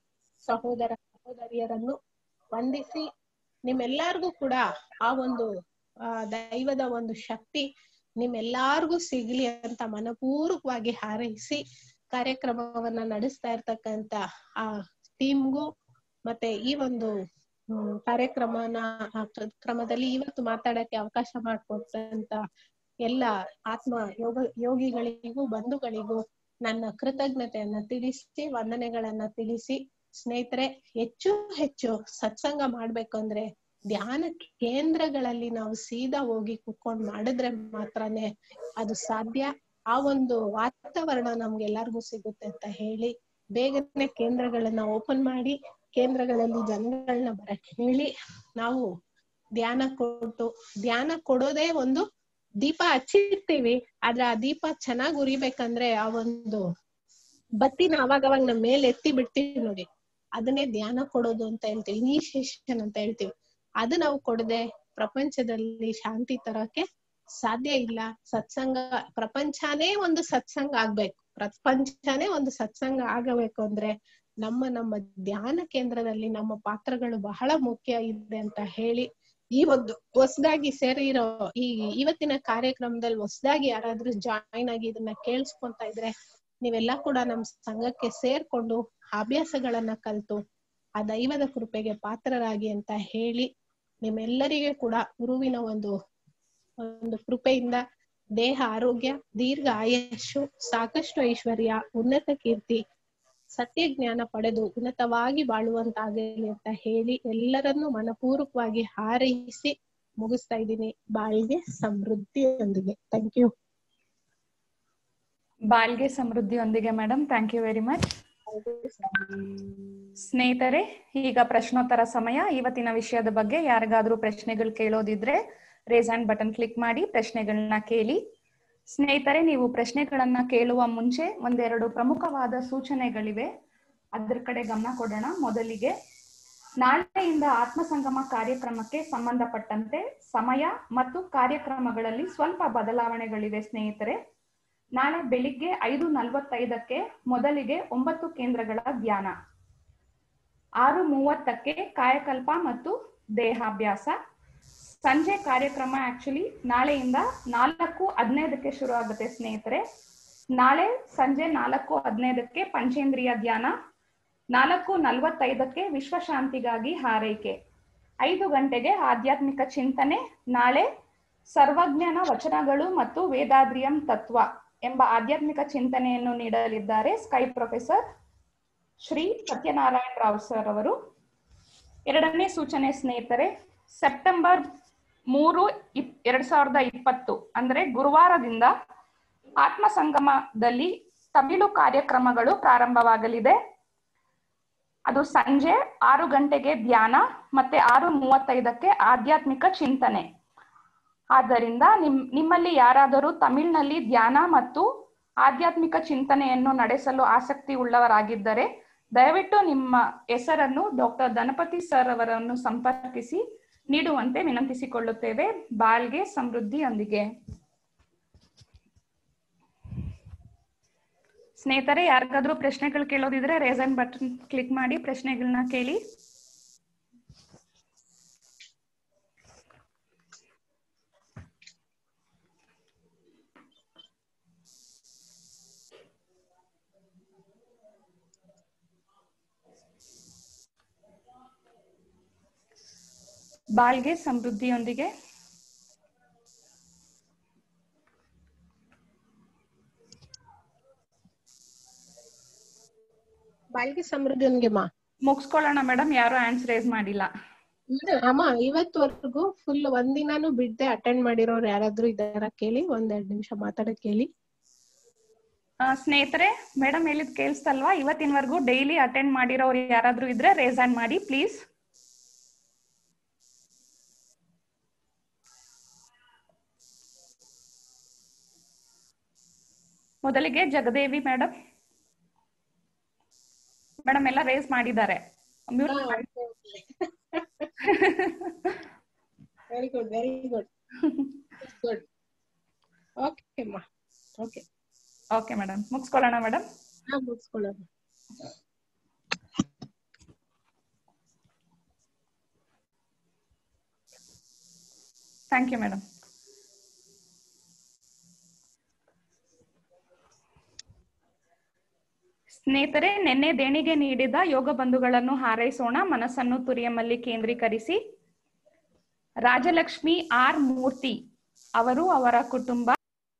ಸಹೋದರ ಸಹೋದರಿಯರನ್ನು ವಂದಿಸಿ ನಿಮ್ಮೆಲ್ಲರಿಗೂ ಕೂಡ ಆ ಒಂದು ಆ ದೈವದ ಒಂದು ಶಕ್ತಿ ನಿಮ್ಮೆಲ್ಲಾರ್ಗೂ ಸಿಗ್ಲಿ ಅಂತ ಮನಪೂರ್ವಕವಾಗಿ ಹಾರೈಸಿ ಕಾರ್ಯಕ್ರಮವನ್ನ ನಡೆಸ್ತಾ ಇರ್ತಕ್ಕಂತ ಆ ಟೀಮ್ಗೂ ಮತ್ತೆ ಈ ಒಂದು ಹ್ಮ್ ಕಾರ್ಯಕ್ರಮನ ಆ ಕ್ರಮದಲ್ಲಿ ಇವತ್ತು ಮಾತಾಡಕ್ಕೆ ಅವಕಾಶ ಮಾಡ್ಕೊಟ್ಟಂತ ಎಲ್ಲ ಆತ್ಮ ಯೋಗ ಯೋಗಿಗಳಿಗೂ ಬಂಧುಗಳಿಗೂ ನನ್ನ ಕೃತಜ್ಞತೆಯನ್ನ ತಿಳಿಸಿ ವಂದನೆಗಳನ್ನ ತಿಳಿಸಿ ಸ್ನೇಹಿತರೆ ಹೆಚ್ಚು ಹೆಚ್ಚು ಸತ್ಸಂಗ ಮಾಡ್ಬೇಕಂದ್ರೆ ಧ್ಯಾನ ಕೇಂದ್ರಗಳಲ್ಲಿ ನಾವು ಸೀದಾ ಹೋಗಿ ಕುತ್ಕೊಂಡ್ ಮಾಡಿದ್ರೆ ಮಾತ್ರನೇ ಅದು ಸಾಧ್ಯ ಆ ಒಂದು ವಾತಾವರಣ ನಮ್ಗೆಲ್ಲರಿಗೂ ಸಿಗುತ್ತೆ ಅಂತ ಹೇಳಿ ಬೇಗನೆ ಕೇಂದ್ರಗಳನ್ನ ಓಪನ್ ಮಾಡಿ ಕೇಂದ್ರಗಳಲ್ಲಿ ಜನಗಳನ್ನ ಬರಕ್ ಹೇಳಿ ನಾವು ಧ್ಯಾನ ಕೊಟ್ಟು ಧ್ಯಾನ ಕೊಡೋದೇ ಒಂದು ದೀಪ ಹಚ್ಚಿರ್ತೀವಿ ಆದ್ರೆ ಆ ದೀಪ ಚೆನ್ನಾಗ್ ಉರಿಬೇಕಂದ್ರೆ ಆ ಒಂದು ಬತ್ತಿನ ಅವಾಗವಾಗ ನಮ್ ಮೇಲೆ ಎತ್ತಿ ಬಿಡ್ತೀವಿ ನೋಡಿ ಅದನ್ನೇ ಧ್ಯಾನ ಕೊಡೋದು ಅಂತ ಹೇಳ್ತೀವಿ ಇನಿಷಿಯೇಷನ್ ಅಂತ ಹೇಳ್ತೀವಿ ಅದು ನಾವು ಕೊಡದೆ ಪ್ರಪಂಚದಲ್ಲಿ ಶಾಂತಿ ತರಕ್ಕೆ ಸಾಧ್ಯ ಇಲ್ಲ ಸತ್ಸಂಗ ಪ್ರಪಂಚನೇ ಒಂದು ಸತ್ಸಂಗ ಆಗ್ಬೇಕು ಪ್ರಪಂಚನೇ ಒಂದು ಸತ್ಸಂಗ ಆಗಬೇಕು ಅಂದ್ರೆ ನಮ್ಮ ನಮ್ಮ ಧ್ಯಾನ ಕೇಂದ್ರದಲ್ಲಿ ನಮ್ಮ ಪಾತ್ರಗಳು ಬಹಳ ಮುಖ್ಯ ಇದೆ ಅಂತ ಹೇಳಿ ಈ ಒಂದು ಹೊಸದಾಗಿ ಸೇರಿರೋ ಈ ಇವತ್ತಿನ ಕಾರ್ಯಕ್ರಮದಲ್ಲಿ ಹೊಸದಾಗಿ ಯಾರಾದ್ರೂ ಜಾಯಿನ್ ಆಗಿ ಇದನ್ನ ಕೇಳಿಸ್ಕೊಂತ ಇದ್ರೆ ನೀವೆಲ್ಲಾ ಕೂಡ ನಮ್ ಸಂಘಕ್ಕೆ ಸೇರ್ಕೊಂಡು ಅಭ್ಯಾಸಗಳನ್ನ ಕಲ್ತು ಆ ದೈವದ ಕೃಪೆಗೆ ಪಾತ್ರರಾಗಿ ಅಂತ ಹೇಳಿ ನಿಮ್ಮೆಲ್ಲರಿಗೂ ಕೂಡ ಗುರುವಿನ ಒಂದು ಒಂದು ಕೃಪೆಯಿಂದ ದೇಹ ಆರೋಗ್ಯ ದೀರ್ಘ ಆಯಸ್ಸು ಸಾಕಷ್ಟು ಐಶ್ವರ್ಯ ಉನ್ನತ ಕೀರ್ತಿ ಸತ್ಯ ಜ್ಞಾನ ಪಡೆದು ಉನ್ನತವಾಗಿ ಬಾಳುವಂತಾಗಲಿ ಅಂತ ಹೇಳಿ ಎಲ್ಲರನ್ನೂ ಮನಪೂರ್ವಕವಾಗಿ ಹಾರೈಸಿ ಮುಗಿಸ್ತಾ ಇದ್ದೀನಿ ಬಾಳ್ಗೆ ಸಮೃದ್ಧಿಯೊಂದಿಗೆ ಥ್ಯಾಂಕ್ ಯು ಬಾಳ್ಗೆ ಸಮೃದ್ಧಿಯೊಂದಿಗೆ madam thank you very much ಸ್ನೇಹಿತರೆ ಈಗ ಪ್ರಶ್ನೋತ್ತರ ಸಮಯ ಇವತ್ತಿನ ವಿಷಯದ ಬಗ್ಗೆ ಯಾರಿಗಾದ್ರೂ ಪ್ರಶ್ನೆಗಳು ಕೇಳೋದಿದ್ರೆ ರೇಸ್ ಹ್ಯಾಂಡ್ ಬಟನ್ ಕ್ಲಿಕ್ ಮಾಡಿ ಪ್ರಶ್ನೆಗಳನ್ನ ಕೇಳಿ ಸ್ನೇಹಿತರೆ ನೀವು ಪ್ರಶ್ನೆಗಳನ್ನ ಕೇಳುವ ಮುಂಚೆ ಒಂದೆರಡು ಪ್ರಮುಖವಾದ ಸೂಚನೆಗಳಿವೆ ಅದ್ರ ಕಡೆ ಗಮನ ಕೊಡೋಣ ಮೊದಲಿಗೆ ನಾಳೆಯಿಂದ ಆತ್ಮಸಂಗಮ ಕಾರ್ಯಕ್ರಮಕ್ಕೆ ಸಂಬಂಧಪಟ್ಟಂತೆ ಸಮಯ ಮತ್ತು ಕಾರ್ಯಕ್ರಮಗಳಲ್ಲಿ ಸ್ವಲ್ಪ ಬದಲಾವಣೆಗಳಿವೆ ಸ್ನೇಹಿತರೆ ನಾಳೆ ಬೆಳಿಗ್ಗೆ ಐದು ನಲವತ್ತೈದಕ್ಕೆ ಮೊದಲಿಗೆ ಒಂಬತ್ತು ಕೇಂದ್ರಗಳ ಧ್ಯಾನ ಆರು ಮೂವತ್ತಕ್ಕೆ ಕಾಯಕಲ್ಪ ಮತ್ತು ದೇಹಾಭ್ಯಾಸ ಸಂಜೆ ಕಾರ್ಯಕ್ರಮ ಆಕ್ಚುಲಿ ನಾಳೆಯಿಂದ ನಾಲ್ಕು ಹದಿನೈದಕ್ಕೆ ಶುರು ಆಗುತ್ತೆ ಸ್ನೇಹಿತರೆ ನಾಳೆ ಸಂಜೆ ನಾಲ್ಕು ಹದಿನೈದಕ್ಕೆ ಪಂಚೇಂದ್ರಿಯ ಧ್ಯಾನ ನಾಲ್ಕು ನಲವತ್ತೈದಕ್ಕೆ ವಿಶ್ವಶಾಂತಿಗಾಗಿ ಹಾರೈಕೆ ಐದು ಗಂಟೆಗೆ ಆಧ್ಯಾತ್ಮಿಕ ಚಿಂತನೆ ನಾಳೆ ಸರ್ವಜ್ಞನ ವಚನಗಳು ಮತ್ತು ವೇದಾದ್ರಿಯಂ ತತ್ವ ಎಂಬ ಆಧ್ಯಾತ್ಮಿಕ ಚಿಂತನೆಯನ್ನು ನೀಡಲಿದ್ದಾರೆ SKY professor Shri Satyanarayana Rao sir ಅವರು ಎರಡನೇ ಸೂಚನೆ ಸ್ನೇಹಿತರೆ ಸೆಪ್ಟೆಂಬರ್ ಮೂರು ಇಪ್ ಎರಡ್ ಸಾವಿರದ ಇಪ್ಪತ್ತು ಅಂದ್ರೆ ಗುರುವಾರದಿಂದ ಆತ್ಮ ಸಂಗಮದಲ್ಲಿ ತಮಿಳು ಕಾರ್ಯಕ್ರಮಗಳು ಪ್ರಾರಂಭವಾಗಲಿದೆ ಅದು ಸಂಜೆ ಆರು ಗಂಟೆಗೆ ಧ್ಯಾನ ಮತ್ತೆ ಆರು ಮೂವತ್ತೈದಕ್ಕೆ ಆಧ್ಯಾತ್ಮಿಕ ಚಿಂತನೆ ಆದ್ದರಿಂದ ನಿಮ್ ನಿಮ್ಮಲ್ಲಿ ಯಾರಾದರೂ ತಮಿಳಿನಲ್ಲಿ ಧ್ಯಾನ ಮತ್ತು ಆಧ್ಯಾತ್ಮಿಕ ಚಿಂತನೆಯನ್ನು ನಡೆಸಲು ಆಸಕ್ತಿ ಉಳ್ಳವರಾಗಿದ್ದರೆ ದಯವಿಟ್ಟು ನಿಮ್ಮ ಹೆಸರನ್ನು ಡಾಕ್ಟರ್ ಧನಪತಿ ಸರ್ ಅವರನ್ನು ಸಂಪರ್ಕಿಸಿ ನೀಡುವಂತೆ ವಿನಂತಿಸಿಕೊಳ್ಳುತ್ತೇವೆ ಬಾಳ್ಗೆ ಸಮೃದ್ಧಿಯೊಂದಿಗೆ ಸ್ನೇಹಿತರೆ ಯಾರಿಗಾದ್ರೂ ಪ್ರಶ್ನೆಗಳು ಕೇಳೋದಿದ್ರೆ ರೇಸನ್ ಬಟನ್ ಕ್ಲಿಕ್ ಮಾಡಿ ಪ್ರಶ್ನೆಗಳನ್ನ ಕೇಳಿ ಬಾಳ್ಗೆ ಸಮೃದ್ಧಿಯೊಂದಿಗೆ ಬಾಳ್ಗೆ ಸಮೃದ್ಧಿಯೊಂದಿಗೆ ಮಾ ಮುಗಿಸ್ಕೊಳ್ಳೋಣ ಮೇಡಮ್ ಯಾರು ಹ್ಯಾಂಡ್ಸ್ ರೇಸ್ ಮಾಡಿಲ್ಲ ಅಮ್ಮ ಇವತ್ವರೆಗೂ ಫುಲ್ ಒಂದಿನಾನು ಬಿಡದೆ ಅಟೆಂಡ್ ಮಾಡಿರೋರು ಯಾರಾದ್ರೂ ಇದಾರ ಕೇಳಿ ಒಂದೆರಡು ನಿಮಿಷ ಮಾತಾಡಕ್ ಕೇಳಿ ಆ, ಸ್ನೇಹಿತರೆ ಮೇಡಮ್ ಹೇಳಿದ್ ಕೇಳಿಸ್ತಲ್ವಾ ಇವತ್ತಿನವರೆಗೂ ಡೈಲಿ ಅಟೆಂಡ್ ಮಾಡಿರೋರು ಯಾರಾದ್ರೂ ಇದ್ರೆ ರೇಸ್ ಹ್ಯಾಂಡ್ ಮಾಡಿ ಪ್ಲೀಸ್ ಮೊದಲಿಗೆ ಜಗದೇವಿ ಮೇಡಮ್ ಮೇಡಮ್ ಎಲ್ಲ ರೇಸ್ ಮಾಡಿದ್ದಾರೆ ಮ್ಯೂಟ್ ಮಾಡಿ very good very good good okay ಅಮ್ಮ ಓಕೆ ಓಕೆ ಮೇಡಮ್ ಮುಗಿಸ್ಕೊಳ್ಳೋಣ ಮೇಡಮ್ ಹಾ ಮುಗಿಸ್ಕೊಳ್ಳೋಣ ಥ್ಯಾಂಕ್ ಯು ಮೇಡಮ್ ಸ್ನೇಹಿತರೆ ನಿನ್ನೆ ದೇಣಿಗೆ ನೀಡಿದ ಯೋಗ ಬಂಧುಗಳನ್ನು ಹಾರೈಸೋಣ ಮನಸ್ಸನ್ನು ತುರಿಯಮಲ್ಲಿ ಕೇಂದ್ರೀಕರಿಸಿ ರಾಜಲಕ್ಷ್ಮಿ ಆರ್ ಮೂರ್ತಿ ಅವರು ಅವರ ಕುಟುಂಬ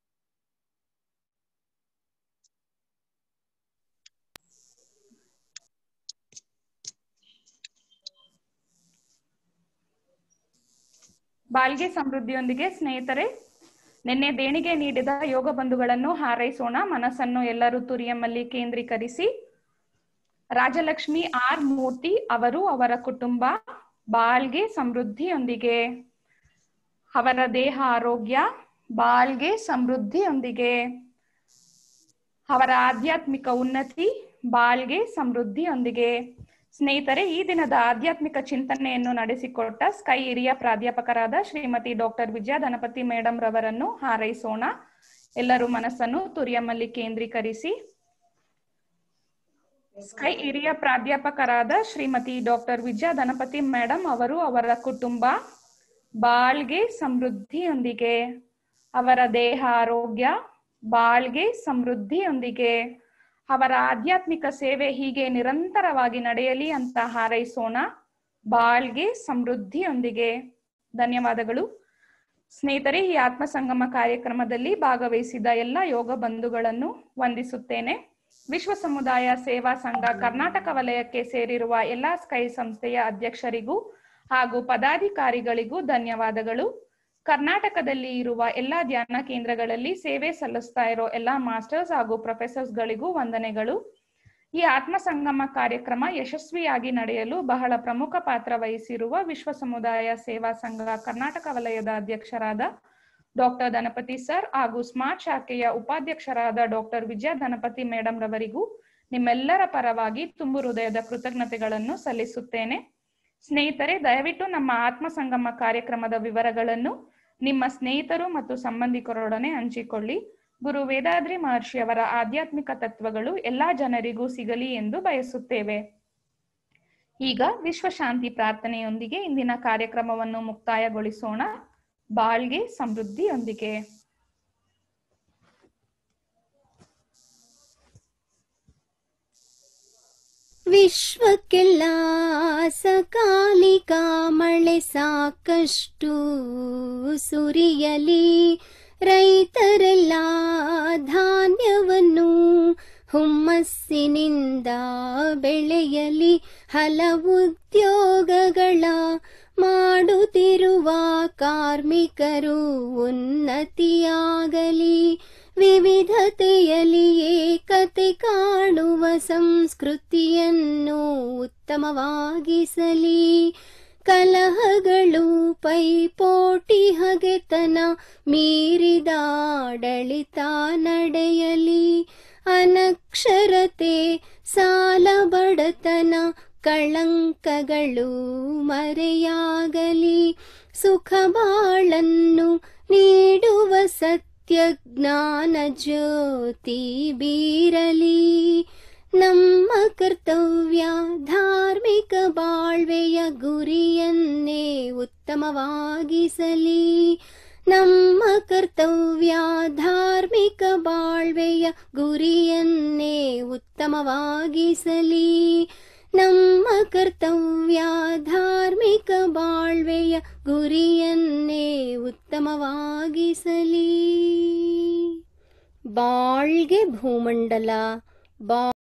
ಬಾಳ್ಗೆ ಸಮೃದ್ಧಿಯೊಂದಿಗೆ ಸ್ನೇಹಿತರೆ ನಿನ್ನೆ ದೇಣಿಗೆ ನೀಡಿದ ಯೋಗ ಬಂಧುಗಳನ್ನು ಹಾರೈಸೋಣ ಮನಸ್ಸನ್ನು ಎಲ್ಲರೂ ತುರಿಯಮ್ಮಲ್ಲಿ ಕೇಂದ್ರೀಕರಿಸಿ ರಾಜಲಕ್ಷ್ಮಿ ಆರ್ ಮೂರ್ತಿ ಅವರು ಅವರ ಕುಟುಂಬ ಬಾಳ್ಗೆ ಸಮೃದ್ಧಿಯೊಂದಿಗೆ ಅವರ ದೇಹ ಆರೋಗ್ಯ ಬಾಳ್ಗೆ ಸಮೃದ್ಧಿಯೊಂದಿಗೆ ಅವರ ಆಧ್ಯಾತ್ಮಿಕ ಉನ್ನತಿ ಬಾಳ್ಗೆ ಸಮೃದ್ಧಿಯೊಂದಿಗೆ ಸ್ನೇಹಿತರೆ ಈ ದಿನದ ಆಧ್ಯಾತ್ಮಿಕ ಚಿಂತನೆಯನ್ನು ನಡೆಸಿಕೊಟ್ಟ ಸ್ಕೈ ಹಿರಿಯ ಪ್ರಾಧ್ಯಾಪಕರಾದ ಶ್ರೀಮತಿ ಡಾಕ್ಟರ್ ವಿಜಯ ಧನಪತಿ ಮೇಡಮ್ ರವರನ್ನು ಹಾರೈಸೋಣ ಎಲ್ಲರೂ ಮನಸ್ಸನ್ನು ತುರಿಯಮ್ಮಲ್ಲಿ ಕೇಂದ್ರೀಕರಿಸಿ ಸ್ಕೈ ಹಿರಿಯ ಪ್ರಾಧ್ಯಾಪಕರಾದ ಶ್ರೀಮತಿ ಡಾಕ್ಟರ್ ವಿಜಯ ಧನಪತಿ ಮೇಡಮ್ ಅವರು ಅವರ ಕುಟುಂಬ ಬಾಳ್ಗೆ ಸಮೃದ್ಧಿಯೊಂದಿಗೆ ಅವರ ದೇಹ ಆರೋಗ್ಯ ಬಾಳ್ಗೆ ಸಮೃದ್ಧಿಯೊಂದಿಗೆ ಅವರ ಆಧ್ಯಾತ್ಮಿಕ ಸೇವೆ ಹೀಗೆ ನಿರಂತರವಾಗಿ ನಡೆಯಲಿ ಅಂತ ಹಾರೈಸೋಣ ಬಾಳ್ಗೆ ಸಮೃದ್ಧಿಯೊಂದಿಗೆ ಧನ್ಯವಾದಗಳು ಸ್ನೇಹಿತರೆ ಈ ಆತ್ಮ ಸಂಗಮ ಕಾರ್ಯಕ್ರಮದಲ್ಲಿ ಭಾಗವಹಿಸಿದ ಎಲ್ಲ ಯೋಗ ಬಂಧುಗಳನ್ನು ವಂದಿಸುತ್ತೇನೆ ವಿಶ್ವ ಸಮುದಾಯ ಸೇವಾ ಸಂಘ ಕರ್ನಾಟಕ ವಲಯಕ್ಕೆ ಸೇರಿರುವ ಎಲ್ಲಾ ಸ್ಕೈ ಸಂಸ್ಥೆಯ ಅಧ್ಯಕ್ಷರಿಗೂ ಹಾಗೂ ಪದಾಧಿಕಾರಿಗಳಿಗೂ ಧನ್ಯವಾದಗಳು ಕರ್ನಾಟಕದಲ್ಲಿ ಇರುವ ಎಲ್ಲಾ ಧ್ಯಾನ ಕೇಂದ್ರಗಳಲ್ಲಿ ಸೇವೆ ಸಲ್ಲಿಸ್ತಾ ಇರೋ ಎಲ್ಲಾ ಮಾಸ್ಟರ್ಸ್ ಹಾಗೂ ಪ್ರೊಫೆಸರ್ಸ್ ಗಳಿಗೂ ವಂದನೆಗಳು ಈ ಆತ್ಮ ಸಂಗಮ ಕಾರ್ಯಕ್ರಮ ಯಶಸ್ವಿಯಾಗಿ ನಡೆಯಲು ಬಹಳ ಪ್ರಮುಖ ಪಾತ್ರ ವಹಿಸಿರುವ ವಿಶ್ವ ಸಮುದಾಯ ಸೇವಾ ಸಂಘ ಕರ್ನಾಟಕ ವಲಯದ ಅಧ್ಯಕ್ಷರಾದ ಡಾಕ್ಟರ್ ಧನಪತಿ ಸರ್ ಹಾಗೂ ಸ್ಮಾರ್ಟ್ ಶಾಖೆಯ ಉಪಾಧ್ಯಕ್ಷರಾದ ಡಾಕ್ಟರ್ ವಿಜಯ ಧನಪತಿ ಮೇಡಮ್ ರವರಿಗೂ ನಿಮ್ಮೆಲ್ಲರ ಪರವಾಗಿ ತುಂಬು ಹೃದಯದ ಕೃತಜ್ಞತೆಗಳನ್ನು ಸಲ್ಲಿಸುತ್ತೇನೆ ಸ್ನೇಹಿತರೆ ದಯವಿಟ್ಟು ನಮ್ಮ ಆತ್ಮ ಸಂಗಮ ಕಾರ್ಯಕ್ರಮದ ವಿವರಗಳನ್ನು ನಿಮ್ಮ ಸ್ನೇಹಿತರು ಮತ್ತು ಸಂಬಂಧಿಕರೊಡನೆ ಹಂಚಿಕೊಳ್ಳಿ ಗುರು ವೇದಾದ್ರಿ ಮಹರ್ಷಿಯವರ ಆಧ್ಯಾತ್ಮಿಕ ತತ್ವಗಳು ಎಲ್ಲಾ ಜನರಿಗೂ ಸಿಗಲಿ ಎಂದು ಬಯಸುತ್ತೇವೆ ಈಗ ವಿಶ್ವ ಶಾಂತಿ ಪ್ರಾರ್ಥನೆಯೊಂದಿಗೆ ಇಂದಿನ ಕಾರ್ಯಕ್ರಮವನ್ನು ಮುಕ್ತಾಯಗೊಳಿಸೋಣ ಬಾಳ್ಗೆ ಸಮೃದ್ಧಿಯೊಂದಿಗೆ ವಿಶ್ವಕ್ಕೆಲ್ಲ ಸಕಾಲಿಕ ಮಳೆ ಸಾಕಷ್ಟು ಸುರಿಯಲಿ ರೈತರೆಲ್ಲ ಧಾನ್ಯವನ್ನು ಹುಮ್ಮಸ್ಸಿನಿಂದ ಬೆಳೆಯಲಿ ಹಲವು ಉದ್ಯೋಗಗಳ ಮಾಡುತ್ತಿರುವ ಕಾರ್ಮಿಕರು ಉನ್ನತಿಯಾಗಲಿ ವಿವಿಧತೆಯಲ್ಲಿ ಏಕತೆ ಕಾಣುವ ಸಂಸ್ಕೃತಿಯನ್ನು ಉತ್ತಮವಾಗಿಸಲಿ ಕಲಹಗಳು ಪೈಪೋಟಿ ಹಗೆತನ ಮೀರಿದ ಆಡಳಿತ ನಡೆಯಲಿ ಅನಕ್ಷರತೆ ಸಾಲ ಬಡತನ ಕಳಂಕಗಳು ಮರೆಯಾಗಲಿ ಸುಖ ಬಾಳನ್ನು ನೀಡುವ ಸತ್ಯ ಜ್ಞಾನ ಜ್ಯೋತಿ ಬೀರಲಿ ನಮ್ಮ ಕರ್ತವ್ಯ ಧಾರ್ಮಿಕ ಬಾಳ್ವೆಯ ಗುರಿಯನ್ನೇ ಉತ್ತಮವಾಗಿಸಲಿ ನಮ್ಮ ಕರ್ತವ್ಯ ಧಾರ್ಮಿಕ ಬಾಳ್ವೆಯ ಗುರಿಯನ್ನೇ ಉತ್ತಮವಾಗಿಸಲಿ ನಮ್ಮ ಕರ್ತವ್ಯ ಧಾರ್ಮಿಕ ಬಾಳ್ವೆಯ ಗುರಿಯನ್ನೇ ಉತ್ತಮವಾಗಿಸಲಿ ಬಾಳ್ಗೆ ಭೂಮಂಡಲ ಬಾ